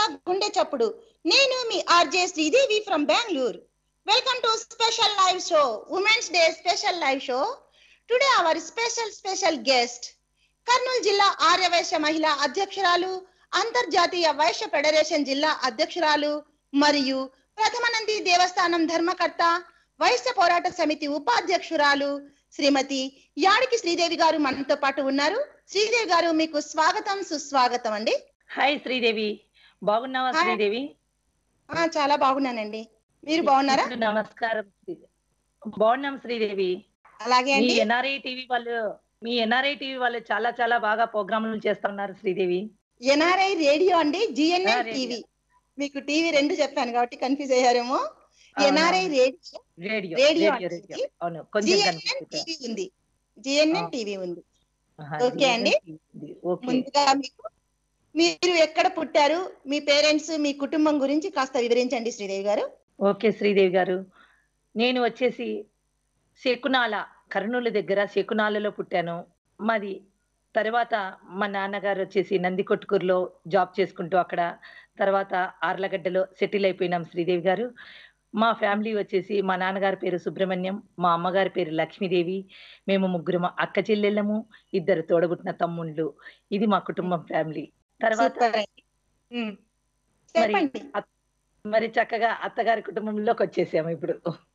గుండె చప్పుడు నేను మీ RJ Sridevi from Bengaluru welcome to special live show women's day special live show today our special special guest Kurnool జిల్లా ఆర్యవైశ్య మహిళా అధ్యక్షురాలు అంతర్జాతీయ వైశ్య ఫెడరేషన్ జిల్లా అధ్యక్షురాలు మరియు ప్రథమనంది దేవస్థానం ధర్మకర్త వైశ్య పోరాట సమితి ఉపాధ్యక్షురాలు శ్రీమతి యాడికి శ్రీదేవి గారు మనతో పాటు ఉన్నారు శ్రీదేవి గారు మీకు స్వాగతం సుస్వాగతం అండి హాయ్ శ్రీదేవి బాగున్నావా హాయ్. శ్రీదేవి ఆ చాలా బాగున్నానండి మీరు బాగున్నారా ఇప్పుడు నమస్కారం శ్రీ- బాగున్నాం శ్రీదేవి అలాగే మీ అండి ఎన్ఆర్ఐ టీవీ వాళ్ళు మీ ఎన్ఆర్ఐ టీవీ వాళ్ళు చాలా చాలా బాగా ప్రోగ్రాములు చేస్తున్నారు శ్రీదేవి ఎన్ఆర్ఐ రేడియో అండి ఆ, జిఎన్ఎన్ రేడియో. టీవీ మీకు టీవీ రెండు చెప్పాను కాబట్టి కన్ఫ్యూజ్ అయ్యారేమో ఎన్ఆర్ఐ అవునవును. రేడియో రేడియో రేడియో రేడియో అంటే రేడియో అవును కొంచెం జిఎన్ఎన్ కనిపిస్తుంది. టీవీ ఉంది జిఎన్ఎన్ ఆ. టీవీ ఉంది ఆహా, ఓకే అండి. GNN ఉంది. ఓకే ముందుగా మీకు మీరు ఎక్కడ పుట్టారు మీ పేరెంట్స్ మీ కుటుంబం గురించి కాస్త వివరించండి శ్రీదేవి గారు ఓకే శ్రీదేవి గారు నేను వచ్చేసి శకునాల కర్నూలు దగ్గర శకునాలలో పుట్టాను మాది తర్వాత మా నాన్నగారు వచ్చేసి నందికొట్కూరులో జాబ్ చేసుకుంటూ అక్కడ తర్వాత ఆర్లగడ్డలో సెటిల్ అయిపోయినాం శ్రీదేవి గారు మా ఫ్యామిలీ వచ్చేసి మా నాన్నగారి పేరు సుబ్రహ్మణ్యం మా అమ్మగారి పేరు లక్ష్మీదేవి మేము ముగ్గురు అక్క చెల్లెళ్ళము ఇద్దరు తోడబుట్టిన తమ్ముళ్ళు ఇది మా కుటుంబం ఫ్యామిలీ తర్వాత సూపర్ అండి ఉమ్. చెప్పండి మరి చక్కగా అత్తగారి కుటుంబంలోకి వచ్చేసాము ఇప్పుడు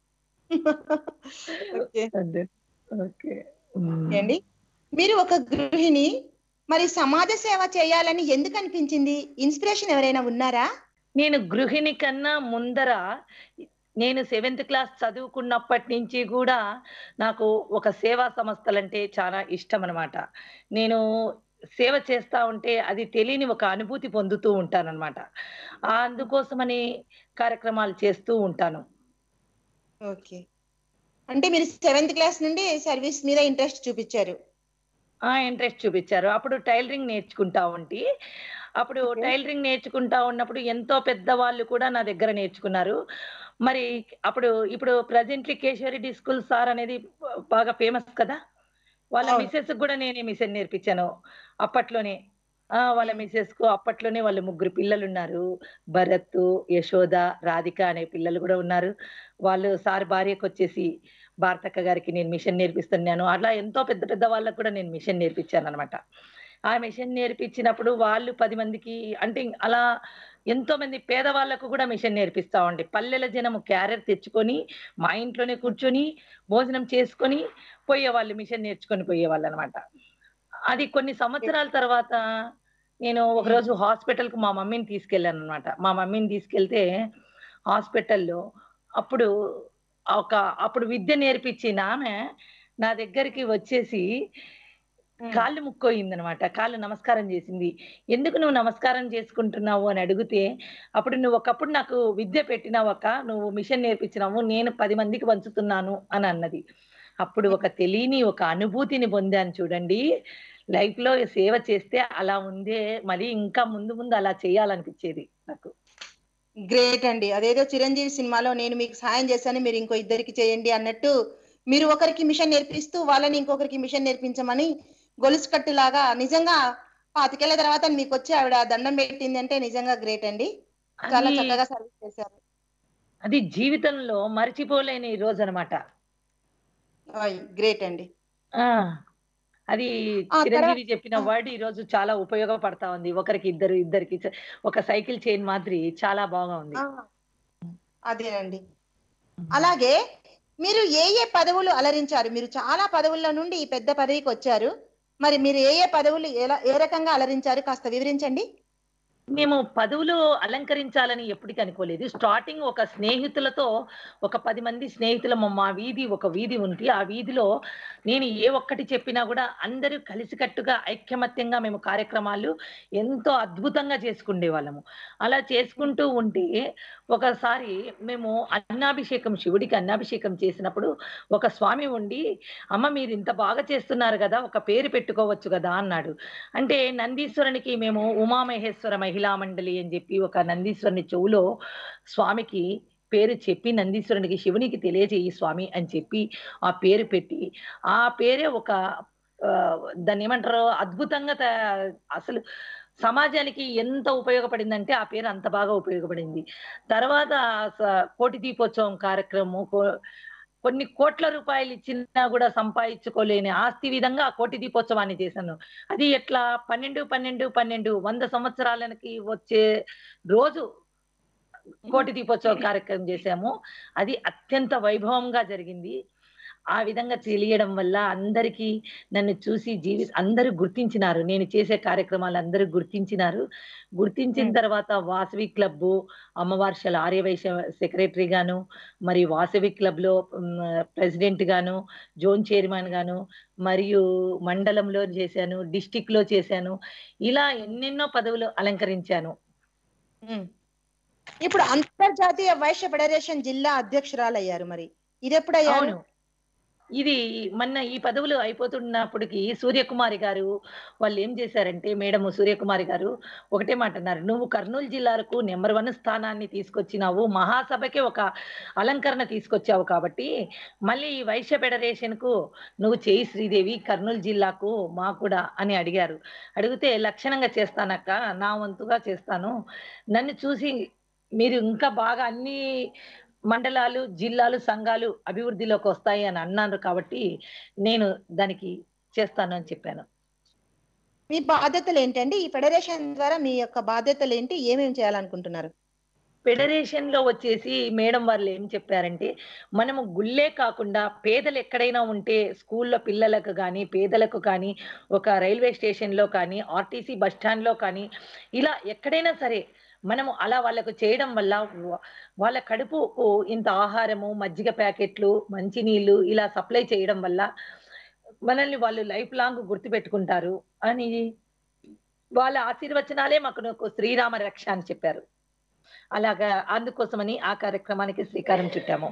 ఓకే అదే. ఓకే ఓకే అండి మీరు ఒక గృహిణి మరి సమాజ సేవ చేయాలని ఎందుకు అనిపించింది ఇన్స్పిరేషన్ ఎవరైనా ఉన్నారా నేను గృహిణి కన్నా ముందర నేను సెవెంత్ క్లాస్ చదువుకున్నప్పటి నుంచి కూడా నాకు ఒక సేవా సంస్థలంటే చాలా ఇష్టం అనమాట నేను సేవ చేస్తా ఉంటే అది తెలియని ఒక అనుభూతి పొందుతూ ఉంటానన్నమాట ఆ అందుకోసమని కార్యక్రమాలు చేస్తూ ఉంటాను ఓకే అంటే మీరు సెవెంత్ క్లాస్ నుండి సర్వీస్ మీద ఇంట్రెస్ట్ చూపించారు ఆ ఇంట్రెస్ట్ చూపించారు అప్పుడు టైలరింగ్ నేర్చుకుంటా ఉంటి అప్పుడు Okay. టైలరింగ్ నేర్చుకుంటా ఉన్నప్పుడు ఎంతో పెద్ద వాళ్ళు కూడా నా దగ్గర నేర్చుకున్నారు మరి అప్పుడు ఇప్పుడు ప్రజెంట్లీ కేశవరెడ్డి స్కూల్ సార్ అనేది బాగా ఫేమస్ కదా వాళ్ళ అవును. మిసెస్ కూడా నేనే మిషన్ నేర్పించాను అప్పట్లోనే ఆ వాళ్ళ మిసెస్ కు అప్పట్లోనే వాళ్ళ ముగ్గురు పిల్లలు ఉన్నారు భరత్ యశోద రాధిక అనే పిల్లలు కూడా ఉన్నారు వాళ్ళు సార్ భార్యకు వచ్చేసి భారతక్క గారికి నేను మిషన్ నేర్పిస్తున్నాను అట్లా ఎంతో పెద్ద పెద్ద వాళ్ళకు కూడా నేను మిషన్ నేర్పించాను అనమాట ఆ మిషన్ నేర్పించినప్పుడు వాళ్ళు పది మందికి అంటే అలా ఎంతో మంది పేదవాళ్ళకు కూడా మిషన్ నేర్పిస్తా ఉండే పల్లెల జనము క్యారెట్ తెచ్చుకొని మా ఇంట్లోనే కూర్చొని భోజనం చేసుకొని పోయేవాళ్ళు మిషన్ నేర్చుకొని పోయేవాళ్ళు అనమాట అది కొన్ని సంవత్సరాల తర్వాత నేను ఒక రోజు హాస్పిటల్ కు మా మమ్మీని తీసుకెళ్ళాను అనమాట మా మమ్మీని తీసుకెళ్తే హాస్పిటల్లో అప్పుడు ఒక అప్పుడు విద్య నేర్పించిన ఆమె నా దగ్గరికి వచ్చేసి కాళ్ళు ముక్కోయింది అనమాట కాళ్ళు నమస్కారం చేసింది ఎందుకు నువ్వు నమస్కారం చేసుకుంటున్నావు అని అడిగితే అప్పుడు నువ్వు ఒకప్పుడు నాకు విద్య పెట్టినావక్క నువ్వు మిషన్ నేర్పించినావు నేను పది మందికి పంచుతున్నాను అని అన్నది అప్పుడు ఒక తెలియని ఒక అనుభూతిని పొందాను చూడండి లైఫ్ లో సేవ చేస్తే అలా ఉందే మరి ఇంకా ముందు ముందు అలా చేయాలనిపించేది నాకు గ్రేట్ అండి అదేదో చిరంజీవి సినిమాలో నేను మీకు సాయం చేశాను మీరు ఇంకో ఇద్దరికి చేయండి అన్నట్టు మీరు ఒకరికి మిషన్ నేర్పిస్తూ వాళ్ళని ఇంకొకరికి మిషన్ నేర్పించమని గొలుసు కట్టులాగా నిజంగా పాతికేళ్ల తర్వాత మీకు వచ్చి ఆవిడ దండం పెట్టింది అంటే నిజంగా గ్రేట్ అండి చాలా అది- చక్కగా సర్వీస్ చేశారు అది జీవితంలో మర్చిపోలేని రోజు అనమాట గ్రేట్ అండి ఆ అది ఆ చిరంజీవి చెప్పిన ఆ. వర్డ్ ఈ రోజు చాలా ఉపయోగపడతా ఉంది ఒకరికి ఇద్దరు ఇద్దరికి చ- ఒక సైకిల్ చైన్ మాదిరి చాలా బాగా ఉంది ఆ, అదేనండి అలాగే మీరు ఏ ఏ పదవులు అలరించారు మీరు చాలా పదవుల్లో నుండి ఈ పెద్ద పదవికి వచ్చారు మరి మీరు ఏ ఏ పదవులు ఎలా ఏ రకంగా అలరించారు కాస్త వివరించండి మేము పదవులు అలంకరించాలని ఎప్పటికీ అనుకోలేదు స్టార్టింగ్ ఒక స్నేహితులతో ఒక పది మంది స్నేహితుల మా వీధి ఒక వీధి ఉంది ఆ వీధిలో నేను ఏ ఒక్కటి చెప్పినా కూడా అందరూ కలిసికట్టుగా ఐక్యమత్యంగా మేము కార్యక్రమాలు ఎంతో అద్భుతంగా చేసుకునే వాళ్ళము అలా చేసుకుంటూ ఉంటే ఒకసారి మేము అన్నాభిషేకం శివుడికి అన్నాభిషేకం చేసినప్పుడు ఒక స్వామి ఉండి అమ్మ మీరు ఇంత బాగా చేస్తున్నారు కదా ఒక పేరు పెట్టుకోవచ్చు కదా అన్నాడు అంటే నందీశ్వరునికి మేము ఉమామహేశ్వర మహిళా మండలి అని చెప్పి ఒక నందీశ్వరుని చెవులో స్వామికి పేరు చెప్పి నందీశ్వరునికి శివునికి తెలియజేయి స్వామి అని చెప్పి ఆ పేరు పెట్టి ఆ పేరే ఒక ఆ, దాన్ని ఏమంటారు అద్భుతంగా తయా- అసలు సమాజానికి ఎంత ఉపయోగపడిందంటే ఆ పేరు అంత బాగా ఉపయోగపడింది తర్వాత స- కోటి దీపోత్సవం కార్యక్రమం కో- కొన్ని కోట్ల రూపాయలు ఇచ్చినా కూడా సంపాదించుకోలేని ఆస్తి విధంగా ఆ కోటి దీపోత్సవాన్ని చేశాను అది ఎట్లా పన్నెండు పన్నెండు పన్నెండు వంద సంవత్సరాలకి వచ్చే రోజు కోటి దీపోత్సవ కార్యక్రమం చేశాము అది అత్యంత వైభవంగా జరిగింది ఆ విధంగా తెలియడం వల్ల అందరికీ నన్ను చూసి జీవి అందరూ గుర్తించినారు నేను చేసే కార్యక్రమాలు అందరూ గుర్తించినారు గుర్తించిన మ్మ్. తర్వాత వాసవి క్లబ్ అమ్మవార్షల ఆర్యవైశ్య సెక్రటరీ గాను మరి వాసవి క్లబ్ లో ప్రెసిడెంట్ గాను జోన్ చైర్మన్ గాను మరియు మండలంలో చేశాను డిస్టిక్ లో చేశాను ఇలా ఎన్నెన్నో పదవులు అలంకరించాను ఉమ్. ఇప్పుడు అంతర్జాతీయ వైశ్య ఫెడరేషన్ జిల్లా అధ్యక్షురాలు అయ్యారు మరి ఇది ఎప్పుడు అయ్యారు అవును ఇది మొన్న ఈ పదవులు అయిపోతున్నప్పటికి సూర్యకుమారి గారు వాళ్ళు ఏం చేశారంటే మేడం సూర్యకుమారి గారు ఒకటే మాట అన్నారు నువ్వు కర్నూలు జిల్లాకు నెంబర్ వన్ స్థానాన్ని తీసుకొచ్చినావు మహాసభకి ఒక అలంకరణ తీసుకొచ్చావు కాబట్టి మళ్ళీ ఈ వైశ్య ఫెడరేషన్ కు నువ్వు చేయి శ్రీదేవి కర్నూలు జిల్లాకు మా కూడా అని అడిగారు అడిగితే లక్షణంగా చేస్తానక్క నా వంతుగా చేస్తాను నన్ను చూసి మీరు ఇంకా బాగా అన్ని మండలాలు జిల్లాలు సంఘాలు అభివృద్ధిలోకి వస్తాయి అని అన్నారు కాబట్టి నేను దానికి చేస్తాను అని చెప్పాను మీ బాధ్యతలు ఏంటండి ఈ ఫెడరేషన్ ద్వారా మీ యొక్క బాధ్యతలు ఏంటి ఏమేమి చేయాలనుకుంటున్నారు ఫెడరేషన్ లో వచ్చేసి మేడం వాళ్ళు ఏం చెప్పారంటే మనము గుళ్ళే కాకుండా పేదలు ఎక్కడైనా ఉంటే స్కూల్లో పిల్లలకు కానీ పేదలకు కానీ ఒక రైల్వే స్టేషన్ లో కానీ ఆర్టీసీ బస్ స్టాండ్ లో కానీ ఇలా ఎక్కడైనా సరే మనము అలా వాళ్ళకు చేయడం వల్ల వా- వాళ్ళ కడుపుకు ఇంత ఆహారము మజ్జిగ ప్యాకెట్లు మంచినీళ్ళు ఇలా సప్లై చేయడం వల్ల మనల్ని వాళ్ళు లైఫ్ లాంగ్ గుర్తుపెట్టుకుంటారు అని వాళ్ళ ఆశీర్వచనాలే మాకు నాకు శ్రీరామ రక్ష అని చెప్పారు అలాగా అందుకోసమని ఆ కార్యక్రమానికి శ్రీకారం చుట్టాము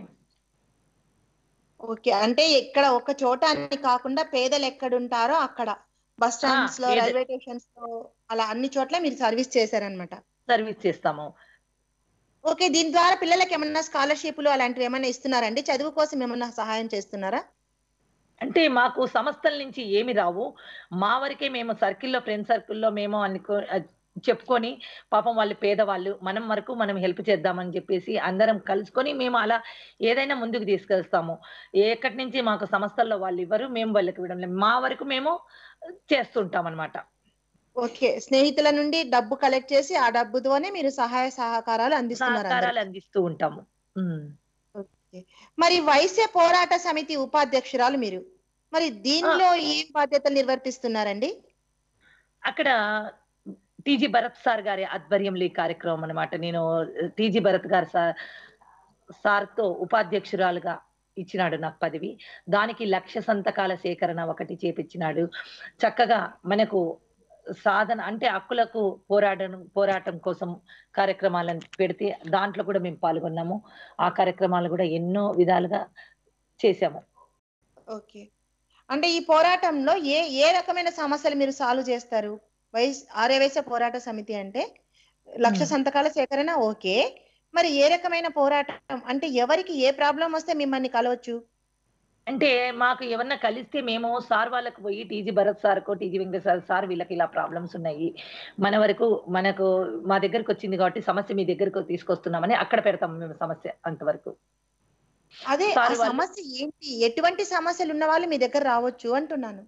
ఓకే అంటే ఇక్కడ ఒక చోట అని కాకుండా పేదలు ఎక్కడుంటారో అక్కడ బస్ స్టాండ్స్ లో పేద- రైల్వే స్టేషన్స్ లో అలా అన్ని చోట్ల మీరు సర్వీస్ చేశారనమాట సర్వీస్ చేస్తాము ఓకే దీని ద్వారా పిల్లలకి ఏమన్నా స్కాలర్షిప్లు అలాంటివి ఏమైనా ఇస్తున్నారండి చదువు కోసం ఏమన్నా సహాయం చేస్తున్నారా అంటే మాకు సంస్థల నుంచి ఏమి రావు మా వరకే మేము సర్కిల్లో ఫ్రెండ్ సర్కిల్లో మేము అనుకో అ- చెప్పుకొని పాపం వాళ్ళు పేదవాళ్ళు మనం వరకు మనం హెల్ప్ చేద్దామని చెప్పేసి అందరం కలుసుకొని మేము అలా ఏదైనా ముందుకు తీసుకెళ్తాము ఎక్కడి నుంచి మాకు సంస్థల్లో వాళ్ళు ఇవ్వరు మేము వాళ్ళకి ఇవ్వడం లేదు మా వరకు మేము చేస్తుంటాం అనమాట ఓకే స్నేహితుల నుండి డబ్బు కలెక్ట్ చేసి ఆ డబ్బుతోనే మీరు సహాయ సహకారాలు అందిస్తున్నారు అందరికీ. సహకారాలు అందిస్తూ ఉంటాము ఉమ్. మరి వైశ్య పోరాట సమితి ఉపాధ్యక్షురాలు మీరు మరి దీనిలో ఏం బాధ్యతలు నిర్వర్తిస్తున్నారండి అక్కడ టీజీ భరత్ సార్ గారి ఆధ్వర్యంలో ఈ కార్యక్రమం అన్నమాట నేను టీజీ భరత్ గారు సార్ సార్తో ఉపాధ్యక్షురాలుగా ఇచ్చినాడు నాకు పదవి దానికి లక్ష సంతకాల సేకరణ ఒకటి చేపించినాడు చక్కగా మనకు సాధన అంటే హక్కులకు పోరాటం పోరాటం కోసం కార్యక్రమాలను పెడితే దాంట్లో కూడా మేము పాల్గొన్నాము ఆ కార్యక్రమాలు కూడా ఎన్నో విధాలుగా చేశాము ఓకే అంటే ఈ పోరాటంలో ఏ ఏ రకమైన సమస్యలు మీరు సాల్వ్ చేస్తారు వైస్ ఆర్యవైశ్య పోరాట సమితి అంటే లక్ష Hmm. సంతకాల సేకరణ ఓకే మరి ఏ రకమైన పోరాటం అంటే ఎవరికి ఏ ప్రాబ్లం వస్తే మిమ్మల్ని కలవచ్చు అంటే మాకు ఎవరన్నా కలిస్తే మేము సార్ వాళ్ళకు పోయి టీజీ భరత్ సార్కో టీజీ వెంకటేశ్వర సార్ వీళ్ళకి ఇలా ప్రాబ్లమ్స్ ఉన్నాయి మన వరకు మనకు మా దగ్గరకు వచ్చింది కాబట్టి సమస్య మీ దగ్గరకు తీసుకొస్తున్నామని అక్కడ పెడతాము మేము సమస్య అంతవరకు అదే ఆ సార్ వాళ్ళు- సమస్య ఏంటి ఎటువంటి సమస్యలు ఉన్న వాళ్ళు మీ దగ్గర రావచ్చు అంటున్నాను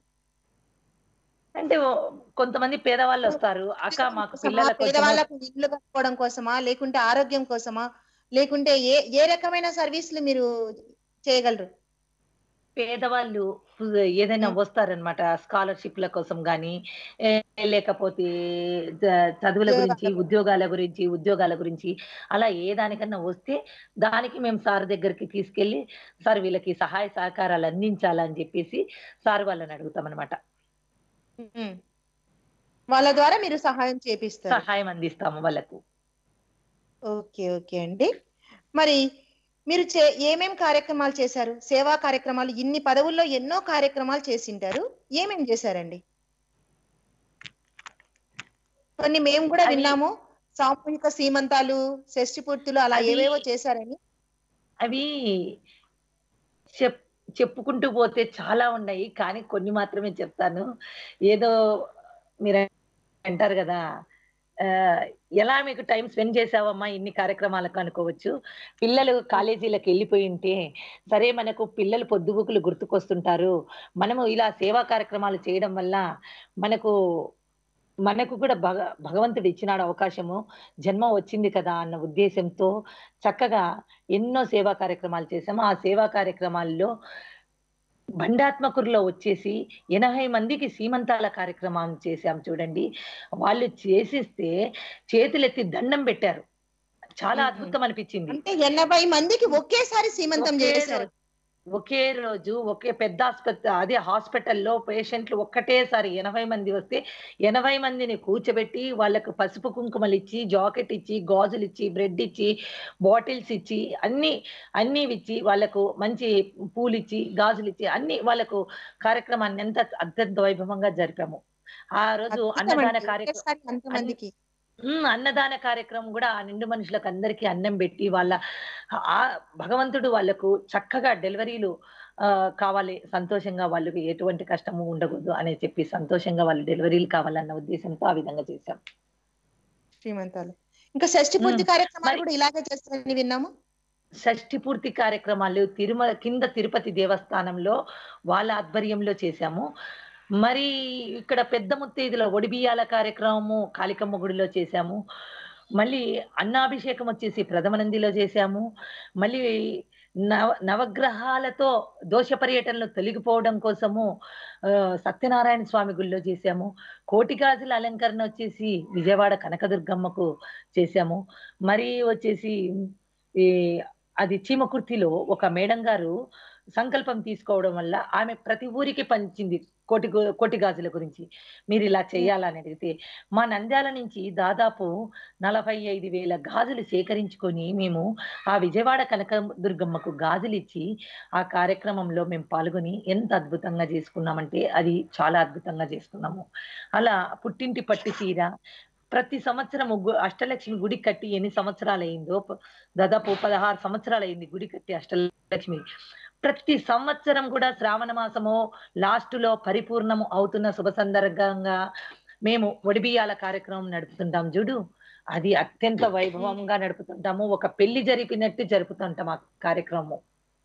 అంటే ఓ- కొంతమంది పేదవాళ్ళు వస్తారు అక్క మాకు కోసమా, పిల్లలకు కొంచెము- పేదవాళ్ళకు ఇల్లు కట్టుకోవడం కోసమా లేకుంటే ఆరోగ్యం కోసమా లేకుంటే ఏ ఏ రకమైన సర్వీసులు మీరు చేయగలరు పేదవాళ్ళు ఏదైనా ఉం. వస్తారనమాట స్కాలర్షిప్ల కోసం కానీ లేకపోతే జ- చదువుల ఉద్యోగాల గురించి గురించి. ఉద్యోగాల గురించి ఉద్యోగాల గురించి అలా ఏ దానికన్నా వస్తే దానికి మేము సార్ దగ్గరికి తీసుకెళ్లి సార్ వీళ్ళకి సహాయ సహకారాలు అందించాలని చెప్పేసి సార్ వాళ్ళని అడుగుతాం అనమాట ఉమ్. వాళ్ళ ద్వారా మీరు సహాయం చేపిస్తారు సహాయం అందిస్తాము వాళ్ళకు ఓకే ఓకే అండి మరి మీరు చే ఏమేం కార్యక్రమాలు చేశారు సేవా కార్యక్రమాలు ఇన్ని పదవుల్లో ఎన్నో కార్యక్రమాలు చేసింటారు ఏమేం చేశారండి కొన్ని మేము కూడా అవి- విన్నాము సామూహిక సీమంతాలు షష్టి పూర్తులు అలా అవి- ఏవేవో చేశారని అవి చెప్ చెప్పుకుంటూ పోతే చాలా ఉన్నాయి కానీ కొన్ని మాత్రమే చెప్తాను ఏదో మీరు అంటారు కదా ఆ, ఎలా మీకు టైం స్పెండ్ చేసావమ్మా ఇన్ని కార్యక్రమాలకు అనుకోవచ్చు పిల్లలు కాలేజీలకు వెళ్ళిపోయి ఉంటే సరే మనకు పిల్లలు పొద్దుబుకులు గుర్తుకొస్తుంటారు మనము ఇలా సేవా కార్యక్రమాలు చేయడం వల్ల మనకు మనకు కూడా భగ భగవంతుడు ఇచ్చినాడు అవకాశము జన్మ వచ్చింది కదా అన్న ఉద్దేశంతో చక్కగా ఎన్నో సేవా కార్యక్రమాలు చేసాము ఆ సేవా కార్యక్రమాల్లో బండాత్మకురులో వచ్చేసి ఎనభై మందికి సీమంతాల కార్యక్రమం చేశాం చూడండి వాళ్ళు చేసిస్తే చేతులెత్తి దండం పెట్టారు చాలా మ్మ్. అద్భుతం అనిపించింది అంటే ఎనభై మందికి ఒకేసారి సీమంతం ఒకే చేశారు రోజు- ఒకే రోజు ఒకే పెద్ద ఆసుపత్రి అదే హాస్పిటల్లో పేషెంట్లు ఒక్కటేసారి ఎనభై మంది వస్తే ఎనభై మందిని కూర్చోబెట్టి వాళ్ళకు పసుపు కుంకుమలు ఇచ్చి జాకెట్ ఇచ్చి గాజులు ఇచ్చి బ్రెడ్ ఇచ్చి బాటిల్స్ ఇచ్చి అన్ని అన్ని ఇచ్చి వాళ్ళకు మంచి పూలు ఇచ్చి గాజులు ఇచ్చి అన్ని వాళ్ళకు కార్యక్రమాన్ని ఎంత అత్యంత వైభవంగా జరిపాము ఆ రోజు అద్భుతం అన్నదాన అండి. కార్యక్రమం ఒకేసారి అంతమందికి ఉమ్, అన్నదాన కార్యక్రమం కూడా ఆ నిండు మనుషులకు అందరికీ అన్నం పెట్టి వాళ్ళ ఆ భగవంతుడు వాళ్ళకు చక్కగా డెలివరీలు ఆ, కావాలి సంతోషంగా వాళ్ళకి ఎటువంటి కష్టము ఉండకూడదు అని చెప్పి సంతోషంగా వాళ్ళు డెలివరీలు కావాలన్న ఉద్దేశంతో ఆ విధంగా చేశాం శ్రీమంతాలు ఇంకా షష్ఠి పూర్తి మ్మ్. కార్యక్రమాలు మరి- కూడా ఇలాగే చేస్తారని విన్నాము షష్ఠి పూర్తి కార్యక్రమాలు తిరుమల కింద తిరుపతి దేవస్థానంలో వాళ్ళ ఆధ్వర్యంలో చేశాము మరి ఇక్కడ పెద్ద ముత్తైదుల ఒడిబియ్యాల కార్యక్రమము కాళికమ్మ గుడిలో చేశాము మళ్ళీ అన్నాభిషేకం వచ్చేసి ప్రథమ నందిలో చేశాము మళ్ళీ నవ నవగ్రహాలతో దోష పర్యటనలు తొలగిపోవడం కోసము ఆ, సత్యనారాయణ స్వామి గుళ్ళో చేశాము కోటి గాజుల అలంకరణ వచ్చేసి విజయవాడ కనకదుర్గమ్మకు చేశాము మరి వచ్చేసి ఈ అది చీమకుర్తిలో ఒక మేడం గారు సంకల్పం తీసుకోవడం వల్ల ఆమె ప్రతి ఊరికి పంచింది కోటి గు- కోటి గాజుల గురించి మీరు ఇలా చేయాలని అడిగితే మా నంద్యాల నుంచి దాదాపు నలభై ఐదు వేల గాజులు సేకరించుకొని మేము ఆ విజయవాడ కనక దుర్గమ్మకు గాజులు ఇచ్చి ఆ కార్యక్రమంలో మేము పాల్గొని ఎంత అద్భుతంగా చేసుకున్నామంటే అది చాలా అద్భుతంగా చేసుకున్నాము అలా పుట్టింటి పట్టు చీర ప్రతి సంవత్సరం అష్టలక్ష్మి గుడి కట్టి ఎన్ని సంవత్సరాలు అయిందో ప- దాదాపు పదహారు సంవత్సరాలు అయింది గుడి కట్టి అష్టలక్ష్మి ప్రతి సంవత్సరం కూడా శ్రావణ మాసము లాస్ట్ లో పరిపూర్ణము అవుతున్న శుభ సందర్భంగా మేము ఒడిబియ్యాల కార్యక్రమం నడుపుతుంటాం చూడు అది అత్యంత వైభవంగా నడుపుతుంటాము ఒక పెళ్లి జరిపినట్టు జరుపుతుంటాం ఆ కార్యక్రమం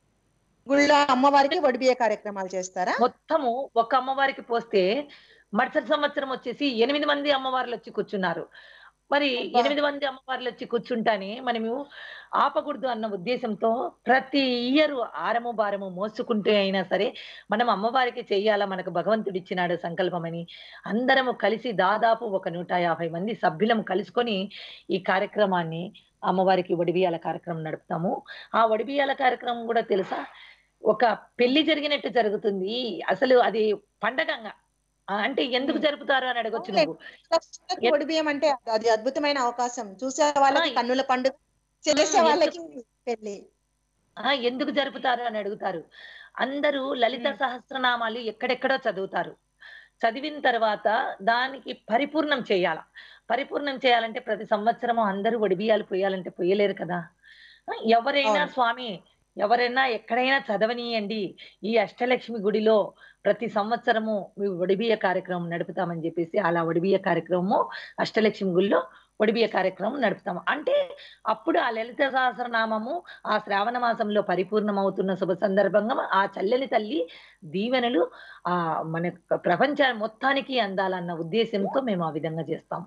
గుళ్ళో అమ్మవారికి వడిబియ్య కార్యక్రమాలు చేస్తారా మొత్తము ఒక అమ్మవారికి పోస్తే మరుసటి సంవత్సరం వచ్చేసి ఎనిమిది మంది అమ్మవార్లు వచ్చి కూర్చున్నారు మరి అబ్బా. ఎనిమిది మంది అమ్మవార్లు వచ్చి కూర్చుంటానే మనము ఆపకూడదు అన్న ఉద్దేశంతో ప్రతి ఇయర్ ఆరము బారము మోసుకుంటూ అయినా సరే మనం అమ్మవారికి చెయ్యాలా మనకు భగవంతుడు ఇచ్చినాడు సంకల్పమని అందరము కలిసి దాదాపు ఒక నూట యాభై మంది సభ్యులం కలుసుకొని ఈ కార్యక్రమాన్ని అమ్మవారికి ఒడిబియాల కార్యక్రమం నడుపుతాము ఆ ఒడిబియాల కార్యక్రమం కూడా తెలుసా ఒక పెళ్లి జరిగినట్టు జరుగుతుంది అసలు అది పండగంగా ఆ, అంటే ఎందుకు ఉమ్. జరుపుతారు అని అడగొచ్చు అవునులే. నువ్వు లక్షలకు ఎ- వడిబియ్యం అంటే అది అద్భుతమైన అవకాశం చూసే వాళ్ళకి ఆ, కన్నుల పండుగ చేసే ఆ, వాళ్ళకి పెళ్లి ఆ ఎందుకు జరుపుతారు అని అడుగుతారు అందరూ లలిత ఉమ్. సహస్రనామాలు ఎక్కడెక్కడో చదువుతారు చదివిన తర్వాత దానికి పరిపూర్ణం చేయాల పరిపూర్ణం చేయాలంటే ప్రతి సంవత్సరము అందరూ ఒడిబియాలు పోయాలంటే పోయలేరు కదా ఆ, ఎవరైనా అవును. స్వామి ఎవరైనా ఎక్కడైనా చదవనీయండి ఈ అష్టలక్ష్మి గుడిలో ప్రతి సంవత్సరము మీ ఒడిబియ కార్యక్రమం నడుపుతామని చెప్పేసి అలా ఒడిబియ కార్యక్రమము అష్టలక్ష్మి గుడిలో ఒడిబియ కార్యక్రమం నడుపుతాము అంటే అప్పుడు ఆ లలిత సహస్రనామము ఆ శ్రావణ మాసంలో పరిపూర్ణం అవుతున్న శుభ సందర్భంగా ఆ చల్లని తల్లి దీవెనలు ఆ మన ప్రపంచ మొత్తానికి అందాలన్న ఉద్దేశంతో మేము ఆ విధంగా చేస్తాం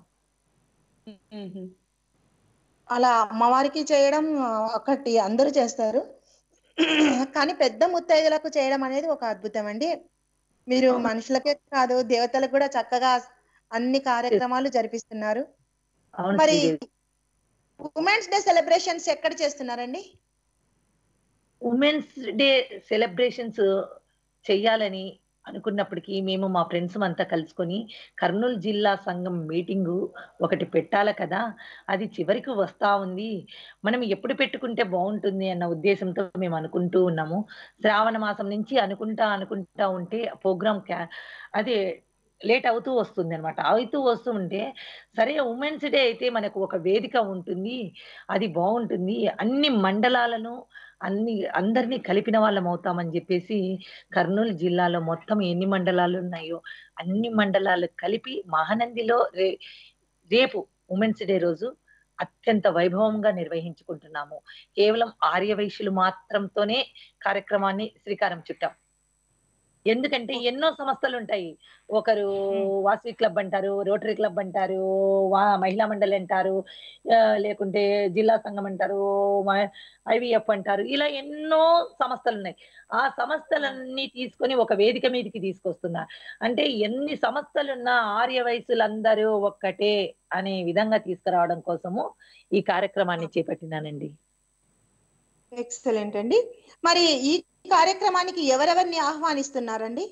అలా అమ్మవారికి చేయడం ఆ, ఒకటి అందరూ చేస్తారు కానీ పెద్ద ముత్తైదులకు చేయడం అనేది ఒక అద్భుతం అండి మీరు అవును. మనుషులకే కాదు దేవతలకు కూడా చక్కగా అన్ని కార్యక్రమాలు జరిపిస్తున్నారు అవును మరి శ్రీదేవి. ఉమెన్స్ డే సెలబ్రేషన్స్ ఎక్కడ చేస్తున్నారండి ఉమెన్స్ డే సెలబ్రేషన్స్ చెయ్యాలని అనుకున్నప్పటికీ మేము మా ఫ్రెండ్స్ అంతా కలుసుకొని కర్నూలు జిల్లా సంఘం మీటింగు ఒకటి పెట్టాల కదా అది చివరికి వస్తా ఉంది మనం ఎప్పుడు పెట్టుకుంటే బాగుంటుంది అన్న ఉద్దేశంతో మేము అనుకుంటూ ఉన్నాము శ్రావణ మాసం నుంచి అనుకుంటా అనుకుంటా ఉంటే ప్రోగ్రామ్ క్యా అదే లేట్ అవుతూ వస్తుంది అనమాట అవుతూ వస్తుంటే సరే ఉమెన్స్ డే అయితే మనకు ఒక వేదిక ఉంటుంది అది బాగుంటుంది అన్ని మండలాలను అన్ని అందరినీ కలిపిన వాళ్ళం అవుతామని చెప్పేసి కర్నూలు జిల్లాలో మొత్తం ఎన్ని మండలాలు ఉన్నాయో అన్ని మండలాలు కలిపి మహానందిలో రే రేపు ఉమెన్స్ డే రోజు అత్యంత వైభవంగా నిర్వహించుకుంటున్నాము కేవలం ఆర్య వైశ్యులు మాత్రంతోనే కార్యక్రమాన్ని శ్రీకారం చుట్టాం ఎందుకంటే ఎన్నో సంస్థలు ఉంటాయి ఒకరు వాసవి క్లబ్ అంటారు రోటరీ క్లబ్ అంటారు వా మహిళా మండలి అంటారు ఆ, లేకుంటే జిల్లా సంఘం అంటారు ఐవిఎఫ్ అంటారు ఇలా ఎన్నో సంస్థలు ఉన్నాయి ఆ సంస్థలన్నీ తీసుకొని ఒక వేదిక మీదకి తీసుకొస్తున్నా అంటే ఎన్ని సంస్థలున్నా ఆర్య వయసులందరూ ఒక్కటే అనే విధంగా తీసుకురావడం కోసము ఈ కార్యక్రమాన్ని చేపట్టినానండి ఎక్సలెంట్ అండి మరి ఈ కార్యక్రమానికి ఎవరెవరిని ఆహ్వానిస్తున్నారండి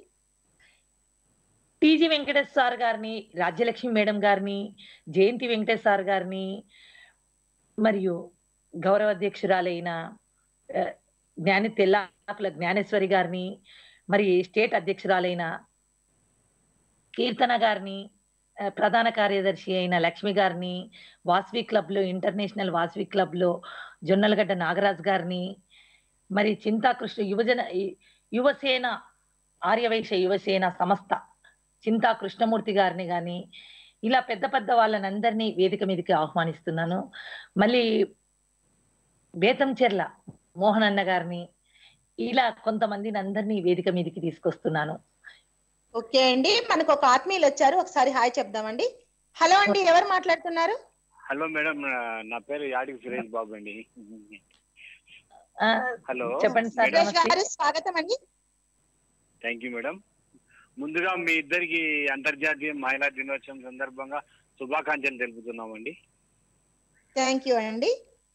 టీజీ వెంకటేష్ సార్ గారిని రాజ్యలక్ష్మి మేడం గారిని జయంతి వెంకటేష్ సార్ గారిని మరియు గౌరవ అధ్యక్షురాలైన ఆ, జ్ఞాని తెల్లాకుల జ్ఞానేశ్వరి గారిని మరి స్టేట్ అధ్యక్షురాలైన కీర్తన గారిని ఆ, ప్రధాన కార్యదర్శి అయిన లక్ష్మి గారిని వాసవి క్లబ్ లో ఇంటర్నేషనల్ వాసవి క్లబ్ లో జొన్నలగడ్డ నాగరాజ్ గారిని మరి చింతాకృష్ణ యువజన యువసేన ఆర్యవైశ్య యువసేన సంస్థ చింతా కృష్ణమూర్తి గారిని గాని ఇలా పెద్ద పెద్ద వాళ్ళని అందరినీ వేదిక మీదకి ఆహ్వానిస్తున్నాను మళ్ళీ బేతంచెర్ల మోహన్ అన్న గారిని ఇలా కొంతమందిని అందరినీ వేదిక మీదకి తీసుకొస్తున్నాను ఓకే అండి మనకు ఒక ఆత్మీయులు వచ్చారు ఒకసారి హాయ్ చెప్దామండి హలో అండి ఎవరు మాట్లాడుతున్నారు హలో మేడం నా- నా పేరు యాడికి సురేష్ బాబు అండి ఆ, హలో చెప్పండి సార్ మేడం సురేష్ నమస్తే గారు స్వాగతం అండి థ్యాంక్ యూ మేడం ముందుగా మీ ఇద్దరికి అంతర్జాతీయ మహిళా దినోత్సవం సందర్భంగా శుభాకాంక్షలు తెలుపుతున్నామండి థ్యాంక్ యూ అండి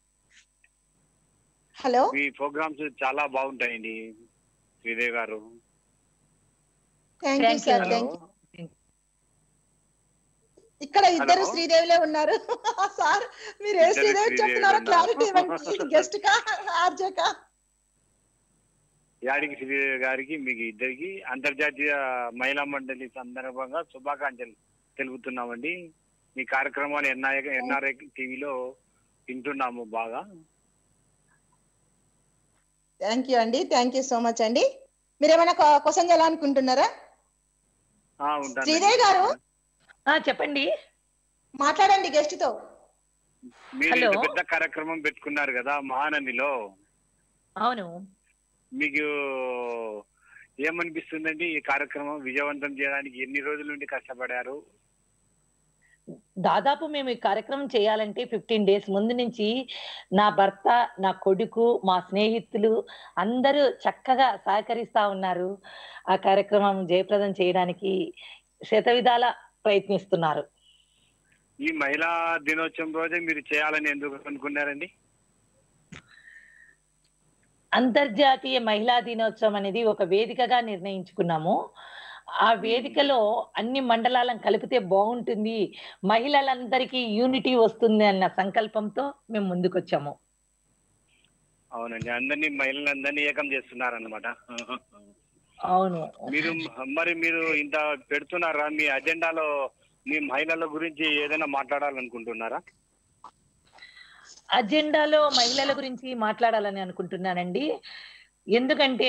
హలో మీ ప్రోగ్రామ్స్ చాలా బాగుంటాయండి శ్రీదేవి గారు thank you Thank you. Sir hello thank you ఇక్కడ ఇద్దరు Hello. శ్రీదేవిలే ఉన్నారు సార్ మీరు ఏ ఇద్దరు శ్రీదేవి శ్రీదేవి చెప్తున్నారో ఉన్నారు. క్లారిటీ ఇవ్వండి గెస్ట్ కా ఆర్జే కా యాడికి శ్రీదేవి గారికి మీకు ఇద్దరికి అంతర్జాతీయ మహిళా మండలి సందర్భంగా శుభాకాంక్షలు తెలుపుతున్నామండి మీ కార్యక్రమాలు ఎన్ఐ ఎన్ఆర్ఐ టీవీలో వింటున్నాము బాగా థ్యాంక్ యూ అండి థ్యాంక్ యూ సో మచ్ అండి మీరు ఏమైనా క్వశ్చన్ చేయాలనుకుంటున్నారా ఆ, ఉంటానండి. శ్రీదేవి గారు ఆ, చెప్పండి మాట్లాడండి గెస్ట్ తో మీరు హలో. ఇంత పెద్ద కార్యక్రమం పెట్టుకున్నారు కదా మహానందిలో అవును మీకు ఏమనిపిస్తుందండి ఈ కార్యక్రమం విజయవంతం చేయడానికి ఎన్ని రోజుల నుండి కష్టపడారు దాదాపు మేము ఈ కార్యక్రమం చేయాలంటే ఫిఫ్టీన్ డేస్ ముందు నుంచి నా భర్త నా కొడుకు మా స్నేహితులు అందరూ చక్కగా సహకరిస్తా ఉన్నారు ఆ కార్యక్రమం జయప్రదం చేయడానికి శతవిధాల ప్రయత్నిస్తున్నారు ఈ మహిళా దినోత్సవం రోజే మీరు చేయాలని ఎందుకు అనుకున్నారండి అంతర్జాతీయ మహిళా దినోత్సవం అనేది ఒక వేదికగా నిర్ణయించుకున్నాము ఆ వేదికలో అన్ని మండలాలను కలిపితే బాగుంటుంది మహిళలందరికీ యూనిటీ వస్తుంది అన్న సంకల్పంతో మేము ముందుకొచ్చాము అవునండి అందరినీ మహిళలందరినీ ఏకం చేస్తున్నారన్నమాట అవును మీరు మరి మీరు ఇంత పెడుతున్నారా మీ అజెండాలో మీ మహిళల గురించి ఏదైనా మాట్లాడాలనుకుంటున్నారా అజెండాలో మహిళల గురించి మాట్లాడాలని అనుకుంటున్నానండి ఎందుకంటే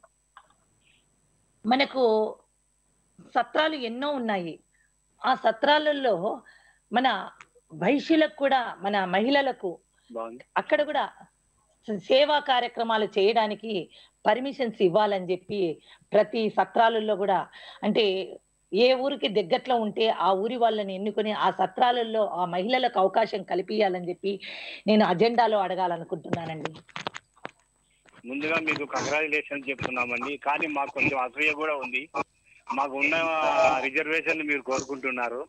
మనకు సత్రాలు ఎన్నో ఉన్నాయి ఆ సత్రాలలో మన వైశ్యులకు కూడా మన మహిళలకు బాగుంది అక్కడ కూడా సేవా కార్యక్రమాలు చేయడానికి పర్మిషన్స్ ఇవ్వాలని చెప్పి ప్రతి సత్రాలలో కూడా అంటే ఏ ఊరికి దగ్గరలో ఉంటే ఆ ఊరి వాళ్ళని ఎన్నుకొని ఆ సత్రాలలో ఆ మహిళలకు అవకాశం కల్పించాలని చెప్పి నేను అజెండాలో అడగాలనుకుంటున్నానండి ముందుగా మీకు కంగ్రాచులేషన్ చెప్తున్నామండి కానీ మాకు కొంచెం అసూయ కూడా ఉంది మాకు ఉన్న రిజర్వేషన్ మీరు కోరుకుంటున్నారు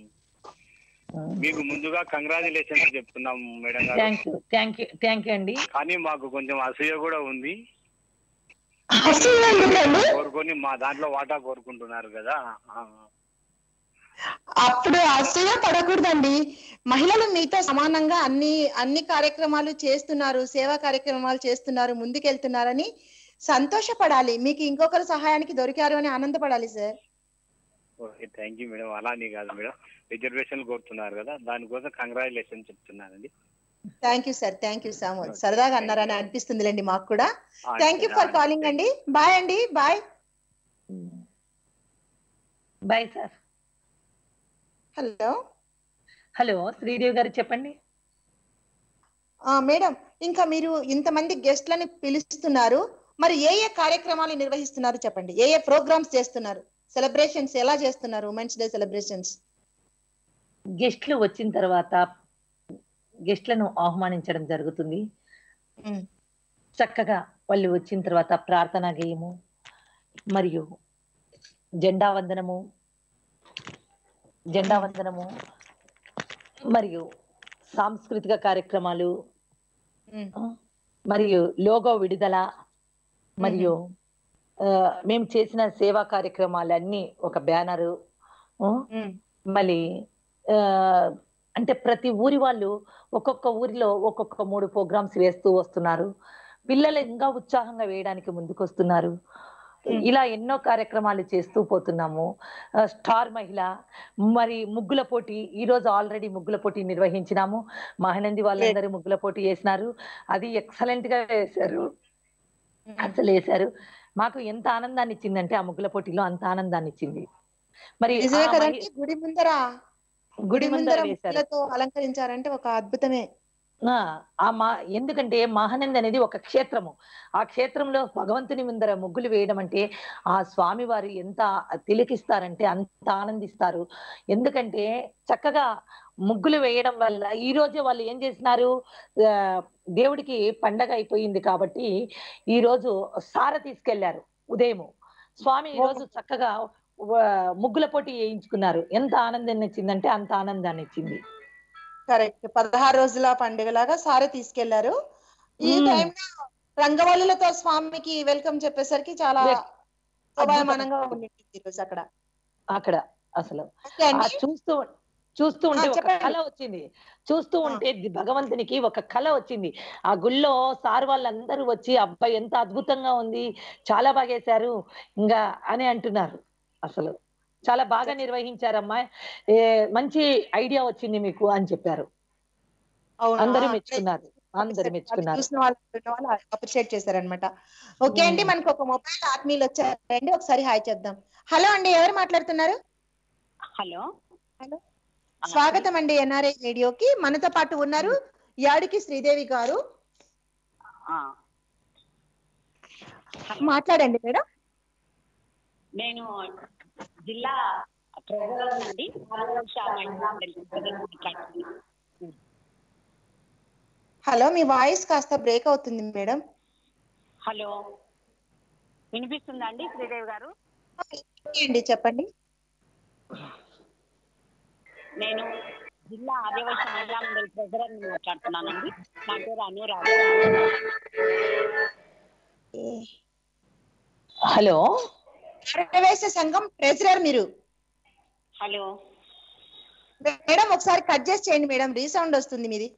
మీకు ముందుగా కంగ్రాచులేషన్స్ చెప్తున్నాం మేడం గారు thank you thank you thank you అండి కానీ మాకు కొంచెం అసూయ కూడా ఉంది అసలు ఎందుకండి? కోరుకొని మా దాంట్లో వాటా కోరుకుంటున్నారు కదా ఆ. అప్పుడు అసూయ పడకూడదండి మహిళలు మీతో సమానంగా అన్ని అన్ని కార్యక్రమాలు చేస్తున్నారు సేవా కార్యక్రమాలు చేస్తున్నారు ముందుకెళ్తున్నారని సంతోషపడాలి మీకు ఇంకొకరు సహాయానికి దొరికారు అని ఆనందపడాలి sir okay thank you madam అలా అని కాదు మేడం రిజర్వేషన్లు కోరుతున్నారు కదా దానికోసం కంగ్రాచులేషన్ చెప్తున్నానండి thank you sir thank you so much సరదాగా అన్నారని అనిపిస్తుందిలేండి మాకు కూడా థ్యాంక్ యూ ఫర్ కాలింగ్ అండి బాయ్ అండి bye bye sir hello hello Sridevi గారు చెప్పండి మేడం ఇంకా మీరు ఇంతమంది గెస్ట్లని పిలుస్తున్నారు మరి ఏ ఏ కార్యక్రమాలు నిర్వహిస్తున్నారు చెప్పండి ఏ ఏ ప్రోగ్రామ్స్ చేస్తున్నారు సెలబ్రేషన్స్ ఎలా చేస్తున్నారు ఉమెన్స్ డే సెలబ్రేషన్స్ గెస్ట్లు వచ్చిన తర్వాత గెస్ట్లను ఆహ్వానించడం జరుగుతుంది చక్కగా వాళ్ళు వచ్చిన తర్వాత ప్రార్థనా గేయము మరియు జెండా వందనము జెండా వందనము మరియు సాంస్కృతిక కార్యక్రమాలు మరియు లోగో విడుదల మరియు ఆ, మేము చేసిన సేవా కార్యక్రమాలన్నీ ఒక బ్యానరు మళ్ళీ ఆ, అంటే ప్రతి ఊరి వాళ్ళు ఒక్కొక్క ఊరిలో ఒక్కొక్క మూడు ప్రోగ్రామ్స్ వేస్తూ వస్తున్నారు పిల్లలు ఇంకా ఉత్సాహంగా వేయడానికి ముందుకు వస్తున్నారు ఇలా ఎన్నో కార్యక్రమాలు చేస్తూ పోతున్నాము ఆ, స్టార్ మహిళ మరి ముగ్గుల పోటీ ఈ రోజు ఆల్రెడీ ముగ్గుల పోటీ నిర్వహించినాము మహానంది వాళ్ళందరూ ముగ్గుల పోటీ వేసినారు అది ఎక్సలెంట్ గా వేశారు అసలు వేశారు మాకు ఎంత ఆనందాన్ని ఇచ్చిందంటే ఆ ముగ్గుల పోటీలో అంత ఆనందాన్ని ఇచ్చింది మరి నిజమే ఆ కదండి మహి- గుడి ముందర గుడి ముందర వేశారు ముగ్గులతో అలంకరించారంటే ఒక అద్భుతమే ఆ, ఆ మా ఎందుకంటే మహానంది అనేది ఒక క్షేత్రము ఆ క్షేత్రంలో భగవంతుని ముందర ముగ్గులు వేయడం అంటే ఆ స్వామి వారు ఎంత తిలకిస్తారంటే అంత ఆనందిస్తారు ఎందుకంటే చక్కగా ముగ్గులు వేయడం వల్ల ఈ రోజే వాళ్ళు ఏం చేసినారు ఆ, దేవుడికి పండగ అయిపోయింది కాబట్టి ఈ రోజు సార తీసుకెళ్లారు ఉదయము స్వామి ఈ రోజు చక్కగా ఆ, ముగ్గుల పోటీ వేయించుకున్నారు ఎంత ఆనందాన్ని ఇచ్చిందంటే అంత ఆనందాన్ని ఇచ్చింది కరెక్ట్ పదహారు రోజుల పండుగలాగా సారే తీసుకెళ్లారు ఈ మ్మ్. టైంలో రంగవల్లులతో స్వామికి వెల్కమ్ చెప్పేసరికి చాలా Yes. శోభాయమానంగా ఉండింది ఈ రోజు అక్కడ అక్కడ అసలు ఓకే ఆ అండి చూస్తూ చూస్తూ ఉంటే ఆ, ఒక చెప్పండి. కళ వచ్చింది చూస్తూ ఆ. ఉంటే ది- భగవంతునికి ఒక కళ వచ్చింది ఆ గుళ్ళో సార్ వాళ్ళందరూ వచ్చి అబ్బాయి ఎంత అద్భుతంగా ఉంది చాలా బాగా వేశారు ఇంకా అని అంటున్నారు అసలు చాలా బాగా నిర్వహించారమ్మా ఏ, మంచి ఐడియా వచ్చింది మీకు అని చెప్పారు అవునా? అందరూ ఆ, మెచ్చుకున్నారు అందరూ అది మెచ్చుకున్నారు చూసిన వాళ్ళు విన్న వాళ్ళు అప్రిషియేట్ చేశారనమాట ఓకే అండి మ్మ్. మనకు ఒక మొబైల్ ఆత్మీయులు వచ్చారండి ఒకసారి హాయ్ చెప్దాం హలో అండి ఎవరు మాట్లాడుతున్నారు హలో హలో. స్వాగతం అండి ఎన్ఆర్ఐ రేడియోకి మనతో పాటు ఉన్నారు యాడికి శ్రీదేవి గారు ఆ, మాట్లాడండి మేడం నేను జిల్లా ట్రెజరర్ నుండి ఆదివాసీ మహిళా మండలి మాట్లాడుతున్నాను. హలో మీ వాయిస్ కాస్త బ్రేక్ అవుతుంది మేడం హలో వినిపిస్తుందా అండి శ్రీదేవి గారు ఓకే అండి చెప్పండి నేను జిల్లా ఆదివాసీ మహిళా మండలి ట్రెజరర్ నుండి మాట్లాడుతున్నానండి నా పేరు అనురాధ హలో ప్రవేశ సంఘం ట్రెజరర్ మీరు హలో మేడం ఒకసారి కట్ చేసి చేయండి మేడం రీసౌండ్ వస్తుంది మీది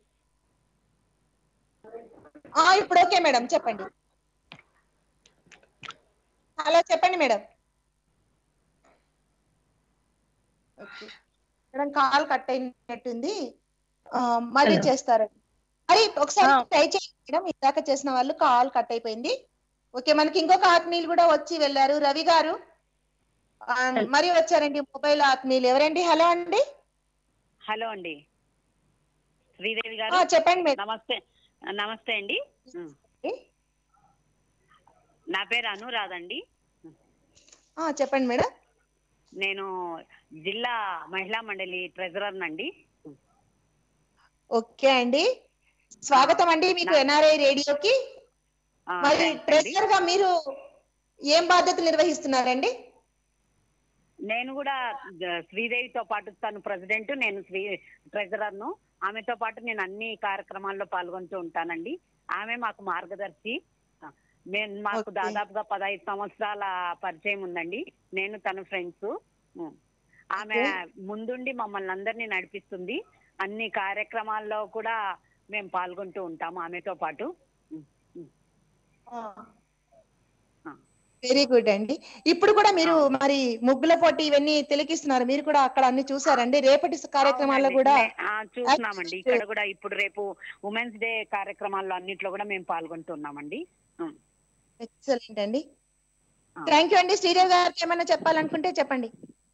ఆ ఇప్పుడు ఓకే మేడం చెప్పండి హలో చెప్పండి madam okay madam call cut అయినట్టుంది ఆ, మళ్ళీ Hello. చేస్తారు మరి ఒకసారి ఆ. ట్రై చేయండి మేడం ఇందాక చేసిన వాళ్ళు కాల్ కట్ అయిపోయింది ఓకే మనకి ఇంకొక ఆత్మీయులు కూడా వచ్చి వెళ్ళారు రవి గారు ఆ, మరి వచ్చారండి మొబైల్ ఆత్మీయులు ఎవరండి హలో అండి హలో అండి శ్రీదేవి ఆ, గారు చెప్పండి మేడం నమస్తే నమస్తే అండి ఉం. నా పేరు అనురాధ అండి ఆ, చెప్పండి మేడం నేను జిల్లా మహిళా మండలి ట్రెజరర్ నండి ఓకే అండి స్వాగతం అండి మీకు నా- ఎన్ఆర్ఐ రేడియోకి ఆ, మరి థాంక్స్ అండి. ట్రెజరర్ గా మీరు ఏం బాధ్యతలు నిర్వహిస్తున్నారండి నేను కూడా జ- శ్రీదేవితో పాటు తను ప్రెసిడెంట్ నేను శ్రీ ట్రెజరర్ ను ఆమెతో పాటు నేను అన్ని కార్యక్రమాల్లో పాల్గొంటూ ఉంటానండి ఆమె మాకు మార్గదర్శి ఆ, మేము మాకు Okay. దాదాపుగా పదహైదు సంవత్సరాల పరిచయం ఉందండి నేను తన ఫ్రెండ్స్ ఆమె ముందుండి మమ్మల్ని అందరినీ నడిపిస్తుంది అన్ని కార్యక్రమాల్లో కూడా మేము పాల్గొంటూ ఉంటాము ఆమెతో పాటు ఆ. వెరీ గుడ్ అండి ఇప్పుడు కూడా మీరు మరి ముగ్గుల పోటీ ఇవన్నీ తిలకిస్తున్నారు మీరు కూడా అక్కడ అన్ని చూసారండి రేపటి కార్యక్రమాల్లో అవునండి. కూడా నే- ఆ, చూస్తున్నామండి ఇక్కడ కూడా ఇప్పుడు రేపు ఉమెన్స్ డే కార్యక్రమాల్లో అన్నిట్లో కూడా మేము పాల్గొంటున్నామండి ఉం. ఎక్సలెంట్ అండి ఆ. థ్యాంక్ యూ అండి శ్రీదేవి గారికి ఏమైనా చెప్పాలనుకుంటే చెప్పండి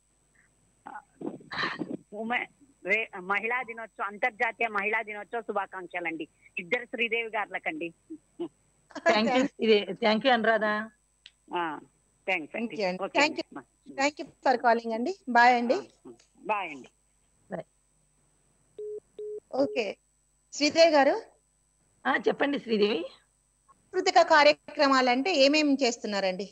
ఉమె- రే- మహిళా దినోత్సవం అంతర్జాతీయ మహిళా దినోత్సవ శుభాకాంక్షలు అండి ఇద్దరు శ్రీదేవి గారులకండి thank you thank you Anuradha thanks అండి Thank you అండి. ఓకే Thank అండి. థ్యాంక్ యూ ఫర్ కాలింగ్ అండి బాయ్ అండి ఆ, బాయ్ అండి ఓకే శ్రీదేవి గారు ఆ, చెప్పండి శ్రీదేవి సాంస్కృతిక కార్యక్రమాలు అంటే ఏమేమి చేస్తున్నారండి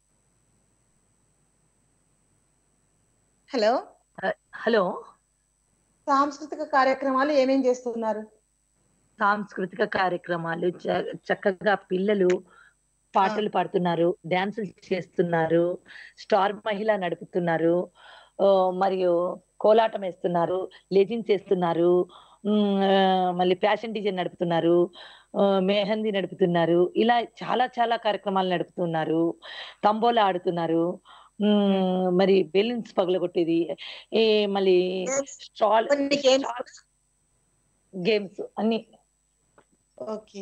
హలో హలో సాంస్కృతిక కార్యక్రమాలు ఏమేం చేస్తున్నారు సాంస్కృతిక కార్యక్రమాలు చ- చక్కగా పిల్లలు పాటలు పాడుతున్నారు డాన్సులు చేస్తున్నారు స్టార్ మహిళ నడుపుతున్నారు ఆ, మరియు కోలాటం వేస్తున్నారు లెజిన్స్ వేస్తున్నారు ఉమ్, ఆ, మళ్ళీ ఫ్యాషన్ డిజైన్ నడుపుతున్నారు ఆ, మెహందీ నడుపుతున్నారు ఇలా చాలా చాలా కార్యక్రమాలు నడుపుతున్నారు తంబోలా ఆడుతున్నారు ఉమ్, మరి బెలూన్స్ పగలగొట్టేది ఏ మళ్ళీ స్టాల్ కొన్ని games గేమ్స్ అన్ని ఓకే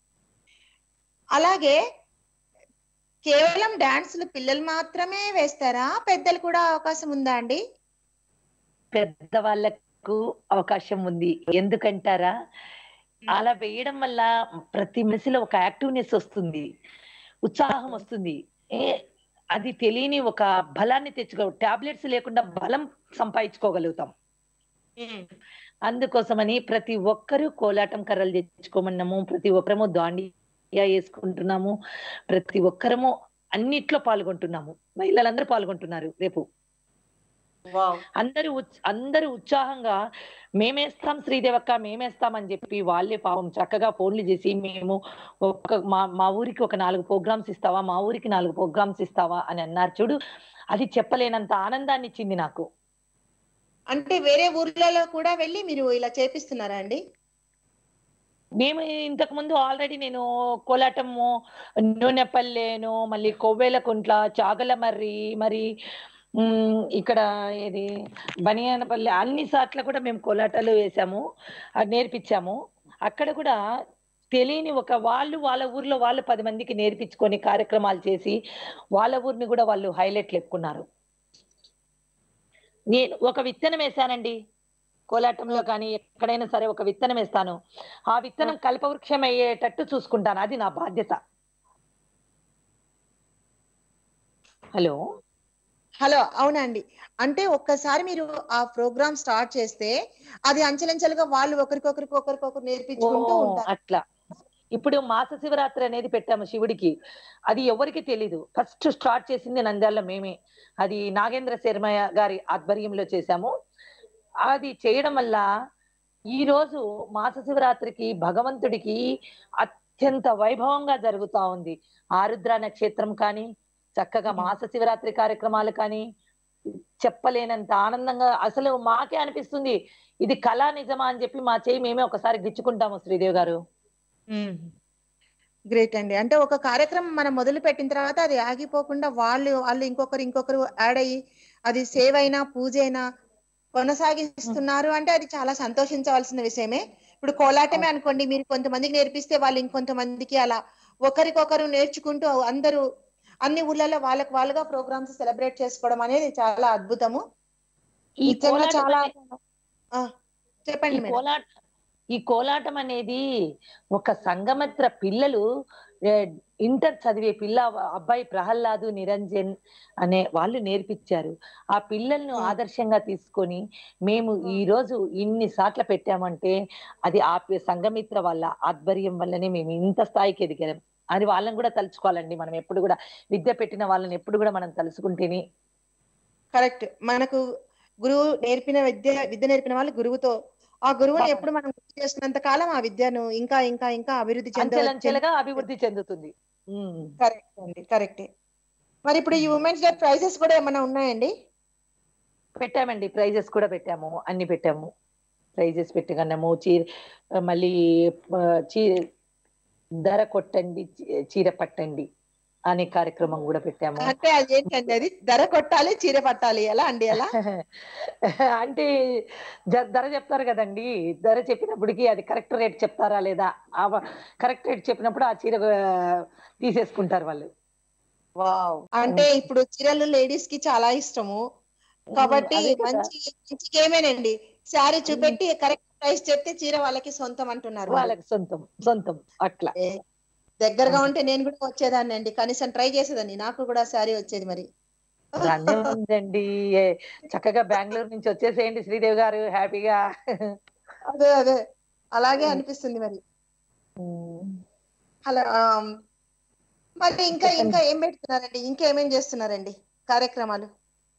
అలాగే కేవలం డాన్సులు పిల్లలు మాత్రమే వేస్తారా పెద్దలు కూడా అవకాశం ఉందా అండి పెద్దవాళ్ళకు అవకాశం ఉంది ఎందుకంటారా అలా వేయడం వల్ల ప్రతి మనిషిలో ఒక యాక్టివ్నెస్ వస్తుంది ఉత్సాహం వస్తుంది ఏ అది తెలియని ఒక బలాన్ని తెచ్చుకో టాబ్లెట్స్ లేకుండా బలం సంపాదించుకోగలుగుతాం అందుకోసమని ప్రతి ఒక్కరూ కోలాటం కర్రలు తెచ్చుకోమన్నాము ప్రతి ఒక్కరము దాండియా వేసుకుంటున్నాము ప్రతి ఒక్కరము అన్నిట్లో పాల్గొంటున్నాము మహిళలందరూ పాల్గొంటున్నారు రేపు అందరూ ఉచ్- అందరూ ఉత్సాహంగా మేమేస్తాం శ్రీదేవక్క మేమేస్తాం అని చెప్పి వాళ్ళే పాపం చక్కగా ఫోన్లు చేసి మేము ఒక మా మా ఊరికి ఒక నాలుగు ప్రోగ్రామ్స్ ఇస్తావా మా ఊరికి నాలుగు ప్రోగ్రామ్స్ ఇస్తావా అని అన్నారు చూడు అది చెప్పలేనంత ఆనందాన్ని ఇచ్చింది నాకు అంటే వేరే ఊర్లలో కూడా వెళ్ళి మీరు ఇలా చేపిస్తున్నారా అండి మేము ఇంతకు ముందు ఆల్రెడీ నేను కోలాటము నూనెపల్లెను మళ్ళీ కొవ్వేలకుంట్ల చాగలమర్రి మరి ఉమ్, ఇక్కడ ఏది బనియానపల్లి అన్ని సార్లు కూడా మేము కోలాటాలు వేసాము అది నేర్పించాము అక్కడ కూడా తెలియని ఒక వాళ్ళు వాళ్ళ ఊర్లో వాళ్ళు పది మందికి నేర్పించుకొని కార్యక్రమాలు చేసి వాళ్ళ ఊరిని కూడా వాళ్ళు హైలైట్లు ఎక్కున్నారు నేను ఒక విత్తనం వేశానండి కోలాటంలో కానీ ఎక్కడైనా సరే ఒక విత్తనం వేస్తాను ఆ విత్తనం కల్పవృక్షం అయ్యేటట్టు చూసుకుంటాను అది నా బాధ్యత హలో హలో అవునండి అంటే ఒక్కసారి మీరు ఆ ప్రోగ్రామ్ స్టార్ట్ చేస్తే అది అంచెలంచెలుగా వాళ్ళు ఒకరికొకరికి ఒకరికొకరు నేర్పించుకుంటూ ఓ, ఉంటారు అట్లా ఇప్పుడు మాస శివరాత్రి అనేది పెట్టాము శివుడికి అది ఎవరికి తెలీదు ఫస్ట్ స్టార్ట్ చేసింది నంద్యాల మేమే అది నాగేంద్ర శర్మ గారి ఆధ్వర్యంలో చేశాము అది చేయడం వల్ల ఈ రోజు మాస శివరాత్రికి భగవంతుడికి అత్యంత వైభవంగా జరుగుతా ఉంది ఆరుద్ర నక్షత్రం కానీ చక్కగా మాస శివరాత్రి కార్యక్రమాలు కానీ చెప్పలేనంత ఆనందంగా అసలు మాకే అనిపిస్తుంది ఇది కళా నిజమా అని చెప్పి మా చేయి మేమే ఒకసారి గిచ్చుకుంటాము శ్రీదేవి గారు గ్రేట్ అండి అంటే ఒక కార్యక్రమం మనం మొదలు పెట్టిన తర్వాత అది ఆగిపోకుండా వాళ్ళు వాళ్ళు ఇంకొకరు ఇంకొకరు యాడ్ అయ్యి అది సేవ్ అయినా పూజ అయినా కొనసాగిస్తున్నారు అంటే అది చాలా సంతోషించవలసిన విషయమే ఇప్పుడు కోలాటమే అనుకోండి మీరు కొంతమందికి నేర్పిస్తే వాళ్ళు ఇంకొంతమందికి అలా ఒకరికొకరు నేర్చుకుంటూ అందరూ అన్ని ఊర్లలో వాళ్ళకి వాళ్ళుగా ప్రోగ్రామ్స్ సెలబ్రేట్ చేసుకోవడం అనేది చాలా అద్భుతము ఈ నిజంగా కోలాటం చాలా అనే- ఆ, చెప్పండి ఈ మేడం కోలాట ఈ కోలాటం అనేది ఒక సంగమత్ర పిల్లలు ఏ, ఇంటర్ చదివే పిల్ల అబ్బాయి ప్రహ్లాదు నిరంజన్ అనే వాళ్ళు నేర్పించారు ఆ పిల్లల్ని Hmm. ఆదర్శంగా తీసుకొని మేము Hmm. ఈ రోజు ఇన్ని సార్లు పెట్టామంటే అది ఆ పి- సంఘమిత్ర వాళ్ళ ఆధ్వర్యం వల్లనే మేము ఇంత స్థాయికి ఎదిగాం అది వాళ్ళని కూడా తలుచుకోవాలండి మనం ఎప్పుడు కూడా విద్య పెట్టిన వాళ్ళని ఎప్పుడు కూడా మనం తలుచుకుంటేనే కరెక్ట్ మనకు గురువు నేర్పిన విద్య విద్య నేర్పిన వాళ్ళు గురువుతో ఆ గురువుని అవును. ఎప్పుడు మనం గుర్తు చేస్తున్నంత కాలం ఆ విద్యను ఇంకా ఇంకా ఇంకా అభివృద్ధి చెందవచ్చు అంచెలంచెలుగా అభివృద్ధి చెందుతుంది ఉమ్. కరెక్ట్ అండి కరెక్ట్ మరి ఇప్పుడు ఈ ఉమెన్స్ డే ప్రైజెస్ కూడా ఏమైనా ఉన్నాయండి పెట్టామండి ప్రైజెస్ కూడా పెట్టాము అన్ని పెట్టాము ప్రైజెస్ పెట్టుకున్నాము చీర మళ్ళీ ఆ, చీ ధర కొట్టండి చీ- చీర పట్టండి అనే కార్యక్రమం కూడా పెట్టాము అంటే అది ఏంటండి అది ధర కొట్టాలి చీర పట్టాలి ఎలా అండి ఎలా అంటే జ- ధర చెప్తారు కదండి ధర చెప్పినప్పటికి అది కరెక్ట్ రేట్ చెప్తారా లేదా ఆ కరెక్ట్ రేట్ చెప్పినప్పుడు ఆ చీర ఆ, తీసేసుకుంటారు వాళ్ళు వావ్ అంటే ఇప్పుడు చీరలు లేడీస్ కి చాలా ఇష్టము కాబట్టి అదే కదా. మంచి మంచి గేమేనండి శారీ చూపెట్టి కరెక్ట్ ప్రైస్ చెప్తే చీర వాళ్ళకి సొంతం అంటున్నారు మరి. వాళ్ళకి సొంతం సొంతం అట్లా ఏ, దగ్గరగా ఉంటే నేను కూడా వచ్చేదాన్ని అండి కనీసం ట్రై చేసేదాన్ని నాకు కూడా శారీ వచ్చేది మరి దాన్నే ఉందండి ఏ, చక్కగా బెంగళూరు నుంచి వచ్చేసేయండి శ్రీదేవి గారు హ్యాపీగా అదే అదే అలాగే అనిపిస్తుంది మరి అలా ఆమ్, మరి ఇంకా ఇంకా ఏం పెడుతున్నారండి ఇంకా ఏమేం చేస్తున్నారండి కార్యక్రమాలు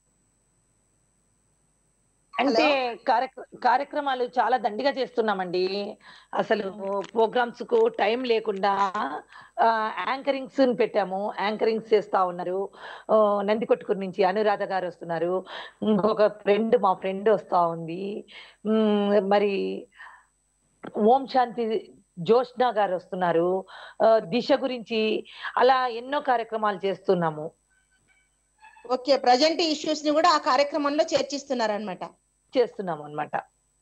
అంటే కార్యక్ర కార్యక్రమాలు చాలా దండిగా చేస్తున్నామండి అసలు ప్రోగ్రామ్స్ కు టైం లేకుండా యాంకరింగ్స్ పెట్టాము యాంకరింగ్స్ చేస్తా ఉన్నారు ఆ, నందికొట్కూరు నుంచి అనురాధ గారు వస్తున్నారు ఇంకొక ఫ్రెండ్ మా ఫ్రెండ్ వస్తా ఉంది ఉమ్, మరి ఓం శాంతి జోష్నా గారు వస్తున్నారు ఆ, దిశ గురించి అలా ఎన్నో కార్యక్రమాలు చేస్తున్నాము ఓకే ప్రజెంట్ ఇష్యూస్ ని కూడా ఆ కార్యక్రమంలో చేర్చిస్తున్నారన్నమాట చేస్తున్నాము అనమాట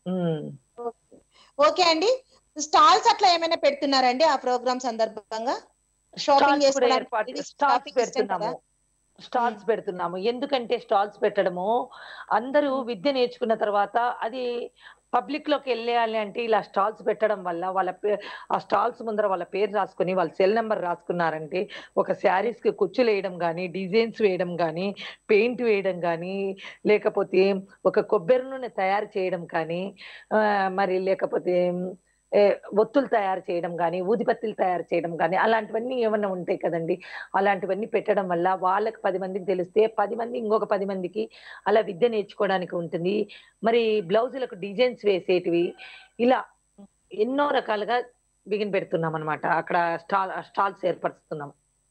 ఓకే అండి స్టాల్స్ అట్లా ఏమైనా పెడుతున్నారండి ఆ ప్రోగ్రామ్ సందర్భంగా షాపింగ్ స్టాల్స్ కూడా చేసుకోవడానికి ఏర్పాటు ladies స్టాల్స్ shopping ఇష్టం పెడుతున్నాము కదా? స్టాల్స్ పెడుతున్నాము ఎందుకంటే స్టాల్స్ పెట్టడము అందరూ విద్య నేర్చుకున్న తర్వాత అది పబ్లిక్ లోకి వెళ్ళాలి అంటే ఇలా స్టాల్స్ పెట్టడం వల్ల వాళ్ళ పే- ఆ స్టాల్స్ ముందర వాళ్ళ పేరు రాసుకుని వాళ్ళ సెల్ నెంబర్ రాసుకున్నారంటే ఒక శారీస్ కి కుచ్చులు వేయడం కానీ డిజైన్స్ వేయడం కానీ పెయింట్ వేయడం కానీ లేకపోతే ఒక కొబ్బరి నూనె తయారు చేయడం కానీ ఆ, మరి లేకపోతే ఏ, ఒత్తులు తయారు చేయడం కానీ ఊదిపత్తులు తయారు చేయడం కానీ అలాంటివన్నీ ఏమన్నా ఉంటాయి కదండి అలాంటివన్నీ పెట్టడం వల్ల వాళ్ళకి పది మందికి తెలిస్తే పది మంది ఇంకొక పది మందికి అలా విద్య నేర్చుకోవడానికి ఉంటుంది మరి బ్లౌజులకు డిజైన్స్ వేసేటివి ఇలా ఎన్నో రకాలుగా బిగిన్ పెడుతున్నాం అనమాట అక్కడ స్టాల్ స్టాల్స్ ఏర్పరుస్తున్నాం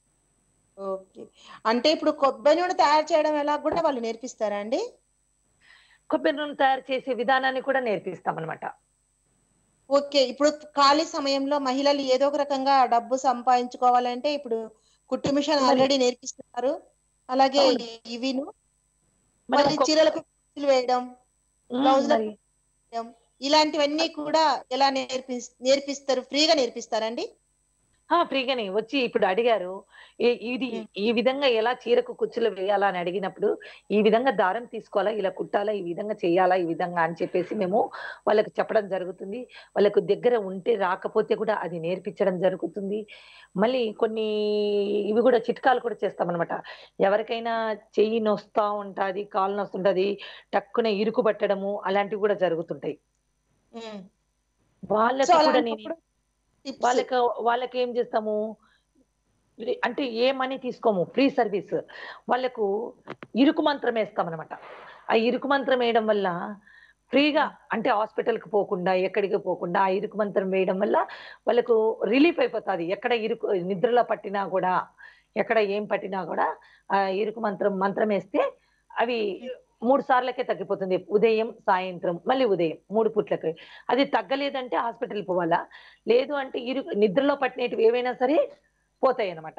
ఓకే అంటే ఇప్పుడు కొబ్బరి నూనె తయారు చేయడం ఎలా కూడా వాళ్ళు నేర్పిస్తారా అండి కొబ్బరి నూనె తయారు చేసే విధానాన్ని కూడా నేర్పిస్తాం అనమాట ఓకే ఇప్పుడు ఖాళీ సమయంలో మహిళలు ఏదో ఒక రకంగా డబ్బు సంపాదించుకోవాలంటే ఇప్పుడు కుట్టు మిషన్ ఆల్రెడీ నేర్పిస్తున్నారు అలాగే అవును. ఇవిను మనం మళ్ళీ కొ- చీరలకు కుచ్చులు వేయడం ఉమ్, బ్లౌజులకు మరి ఇలాంటివన్నీ కూడా ఎలా నేర్పి నేర్పిస్తారు ఫ్రీగా నేర్పిస్తారండి ఆ, ఫ్రీగానే వచ్చి ఇప్పుడు అడిగారు ఈ- ఇది ఉమ్. ఈ విధంగా ఎలా చీరకు కుచ్చులు వేయాలా అని అడిగినప్పుడు ఈ విధంగా దారం తీసుకోవాలా ఇలా కుట్టాలా ఈ విధంగా చేయాలా ఈ విధంగా అని చెప్పేసి మేము వాళ్ళకి చెప్పడం జరుగుతుంది వాళ్ళకు దగ్గర ఉంటే రాకపోతే కూడా అది నేర్పించడం జరుగుతుంది మళ్ళీ కొన్ని ఇవి కూడా చిట్కాలు కూడా చేస్తామన్నమాట ఎవరికైనా చెయ్యి నొస్తా ఉంటది కాలు నొస్తుంటది టక్కున ఇరుకు పట్టడము అలాంటివి కూడా జరుగుతుంటాయి ఉమ్. వాళ్ళకి సో కూడా నేను అలాంటప్పుడు tips. వాళ్ళకి వాళ్ళకి ఏం చేస్తాము ఇది- అంటే ఏ మనీ తీసుకోము ఫ్రీ సర్వీస్ వాళ్ళకు ఇరుకు మంత్రం వేస్తాం అనమాట ఆ ఇరుకు మంత్రం వేయడం వల్ల ఫ్రీగా అంటే hospital కి పోకుండా ఎక్కడికి పోకుండా ఆ ఇరుకు మంత్రం వేయడం వల్ల వాళ్ళకు రిలీఫ్ అయిపోతుంది ఎక్కడ ఇరుకు నిద్రలో పట్టినా కూడా ఎక్కడ ఏం పట్టినా కూడా ఆ ఇరుకు మంత్రం మంత్రం వేస్తే అవి మూడు సార్లకే తగ్గిపోతుంది ఉదయం సాయంత్రం మళ్ళీ ఉదయం మూడు పూట్లకి అది తగ్గలేదంటే హాస్పిటల్ పోవాలా లేదు అంటే ఇరు నిద్రలో పట్టినవి ఏవైనా సరే పోతాయి అన్నమాట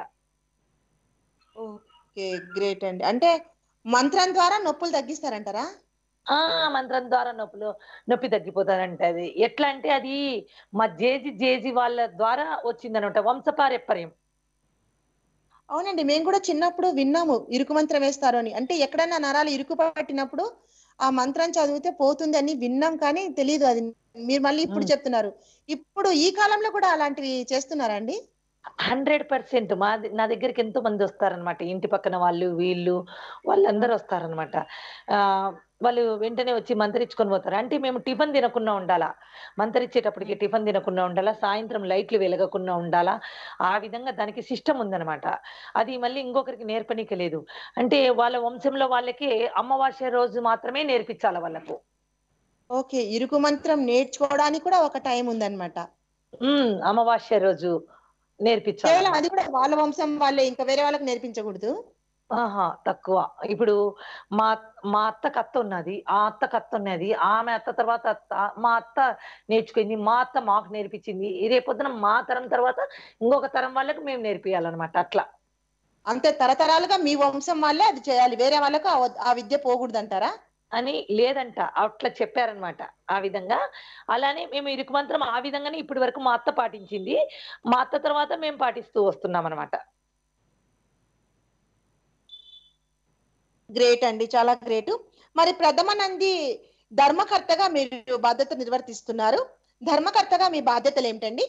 ఓకే గ్రేట్ అండి అంటే మంత్రం ద్వారా నొప్పులు తగ్గిస్తారంటారా ఆ మంత్రం ద్వారా నొప్పులు నొప్పి తగ్గిపోతారంట అది ఎట్లా అంటే అది మా జేజి జేజి వాళ్ళ ద్వారా వచ్చిందనమాట వంశపారపర్యం అవునండి మేము కూడా చిన్నప్పుడు విన్నాము ఇరుకు మంత్రం వేస్తారు అని అంటే ఎక్కడైనా నరాలు ఇరుకు పట్టినప్పుడు ఆ మంత్రం చదివితే పోతుంది అని విన్నాం కానీ తెలియదు అది మీరు మళ్ళీ ఇప్పుడు మ్మ్. చెప్తున్నారు ఇప్పుడు ఈ కాలంలో కూడా అలాంటివి చేస్తున్నారా అండి హండ్రెడ్ పర్సెంట్ మా నా దగ్గరికి ఎంతో మంది వస్తారనమాట ఇంటి పక్కన వాళ్ళు వీళ్ళు వాళ్ళందరూ వస్తారనమాట ఆ వాళ్ళు వెంటనే వచ్చి మంత్రించుకొని పోతారు అంటే మేము టిఫిన్ తినకుండా ఉండాలా మంత్రిచ్చేటప్పటికి టిఫిన్ తినకుండా ఉండాలా సాయంత్రం లైట్లు వెలగకుండా ఉండాలా ఆ విధంగా దానికి సిస్టమ్ ఉందన్నమాట అది మళ్ళీ ఇంకొకరికి నేర్పనీకి లేదు అంటే వాళ్ళ వంశంలో వాళ్ళకి అమావాస్య రోజు మాత్రమే నేర్పించాలి వాళ్ళకు ఓకే ఇరుకు మంత్రం నేర్చుకోవడానికి కూడా ఒక టైం ఉందన్నమాట ఉమ్ అమావాస్య రోజు కేవలం నేర్పించాలి అది కూడా వాళ్ళ వంశం వాళ్ళే ఇంకా వేరే వాళ్ళకి నేర్పించకూడదు ఆహా తక్కువ ఇప్పుడు మా మా అత్తకు అత్త ఉన్నది ఆ అత్తకు అత్త ఉన్నది ఆమె అత్త తర్వాత అత్త మా అత్త నేర్చుకుంది మా అత్త మాకు నేర్పించింది రేపొద్దున మా తరం తర్వాత ఇంకొక తరం వాళ్ళకి మేము నేర్పియాలన్నమాట అట్లా అంతే తరతరాలుగా మీ వంశం వాళ్ళే అది చేయాలి వేరే వాళ్ళకు ఆ వ- ఆ విద్య పోకూడదు అంటారా అని లేదంట అట్లా చెప్పారనమాట ఆ విధంగా అలానే మేము ఇరుకు మంత్రం ఆ విధంగానే ఇప్పటి వరకు మా అత్త పాటించింది మా అత్త తర్వాత మేము పాటిస్తూ వస్తున్నాం అనమాట గ్రేట్ అండి చాలా గ్రేట్ మరి ప్రథమ నంది ధర్మకర్తగా మీరు బాధ్యత నిర్వర్తిస్తున్నారు ధర్మకర్తగా మీ బాధ్యతలు ఏమిటండి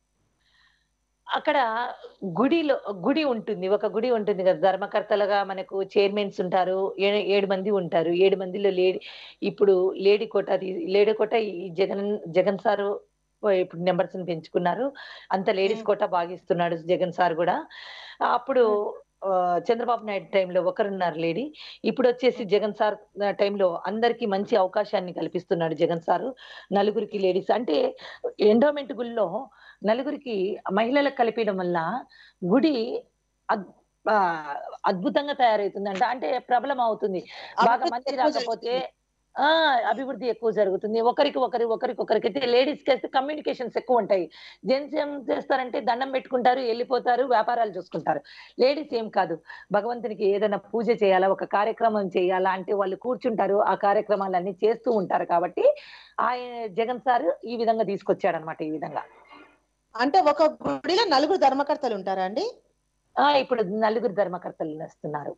అక్కడ గుడిలో గుడి ఉంటుంది ఒక గుడి ఉంటుంది కదా ధర్మకర్తలుగా మనకు చైర్మన్స్ ఉంటారు ఏ- ఏడు మంది ఉంటారు ఏడు మందిలో లేడీ ఇప్పుడు లేడీ కోట తీ- లేడీ కోట ఈ జగన్ జగన్ సారు ఇప్పుడు నెంబర్స్ పెంచుకున్నారు అంత లేడీస్ మ్మ్. కోట బాగిస్తున్నాడు జగన్ సార్ కూడా అప్పుడు ఆ, చంద్రబాబు నాయుడు టైంలో ఒకరున్నారు లేడీ ఇప్పుడు వచ్చేసి జగన్ సార్ టైంలో అందరికి మంచి అవకాశాన్ని కల్పిస్తున్నాడు జగన్ సారు నలుగురికి లేడీస్ అంటే ఎండోమెంట్ గుళ్ళో నలుగురికి మహిళలకు కలిపడం వల్ల గుడి అద్- ఆ, అద్భుతంగా తయారవుతుంది అంటే ప్రబలం అవుతుంది బాగా అభివృద్ధి మంది ఎక్కువ రాకపోతే జరుగుతుంది. ఆ అభివృద్ధి ఎక్కువ జరుగుతుంది ఒకరికి ఒకరి ఒకరికి ఒకరికి అయితే లేడీస్ కి అయితే కమ్యూనికేషన్స్ ఎక్కువ ఉంటాయి జెంట్స్ ఏం చేస్తారంటే దండం పెట్టుకుంటారు వెళ్ళిపోతారు వ్యాపారాలు చూసుకుంటారు లేడీస్ ఏం కాదు భగవంతునికి ఏదైనా పూజ చేయాలా ఒక కార్యక్రమం చేయాలా అంటే వాళ్ళు కూర్చుంటారు ఆ కార్యక్రమాలన్నీ చేస్తూ ఉంటారు కాబట్టి ఆయన జగన్ సార్ ఈ విధంగా తీసుకొచ్చాడు అనమాట ఈ విధంగా అంటే ఒక గుడిలో నలుగురు ధర్మకర్తలు ఉంటారా అండి ఆ ఇప్పుడు నలుగురు ధర్మకర్తలు వస్తున్నారు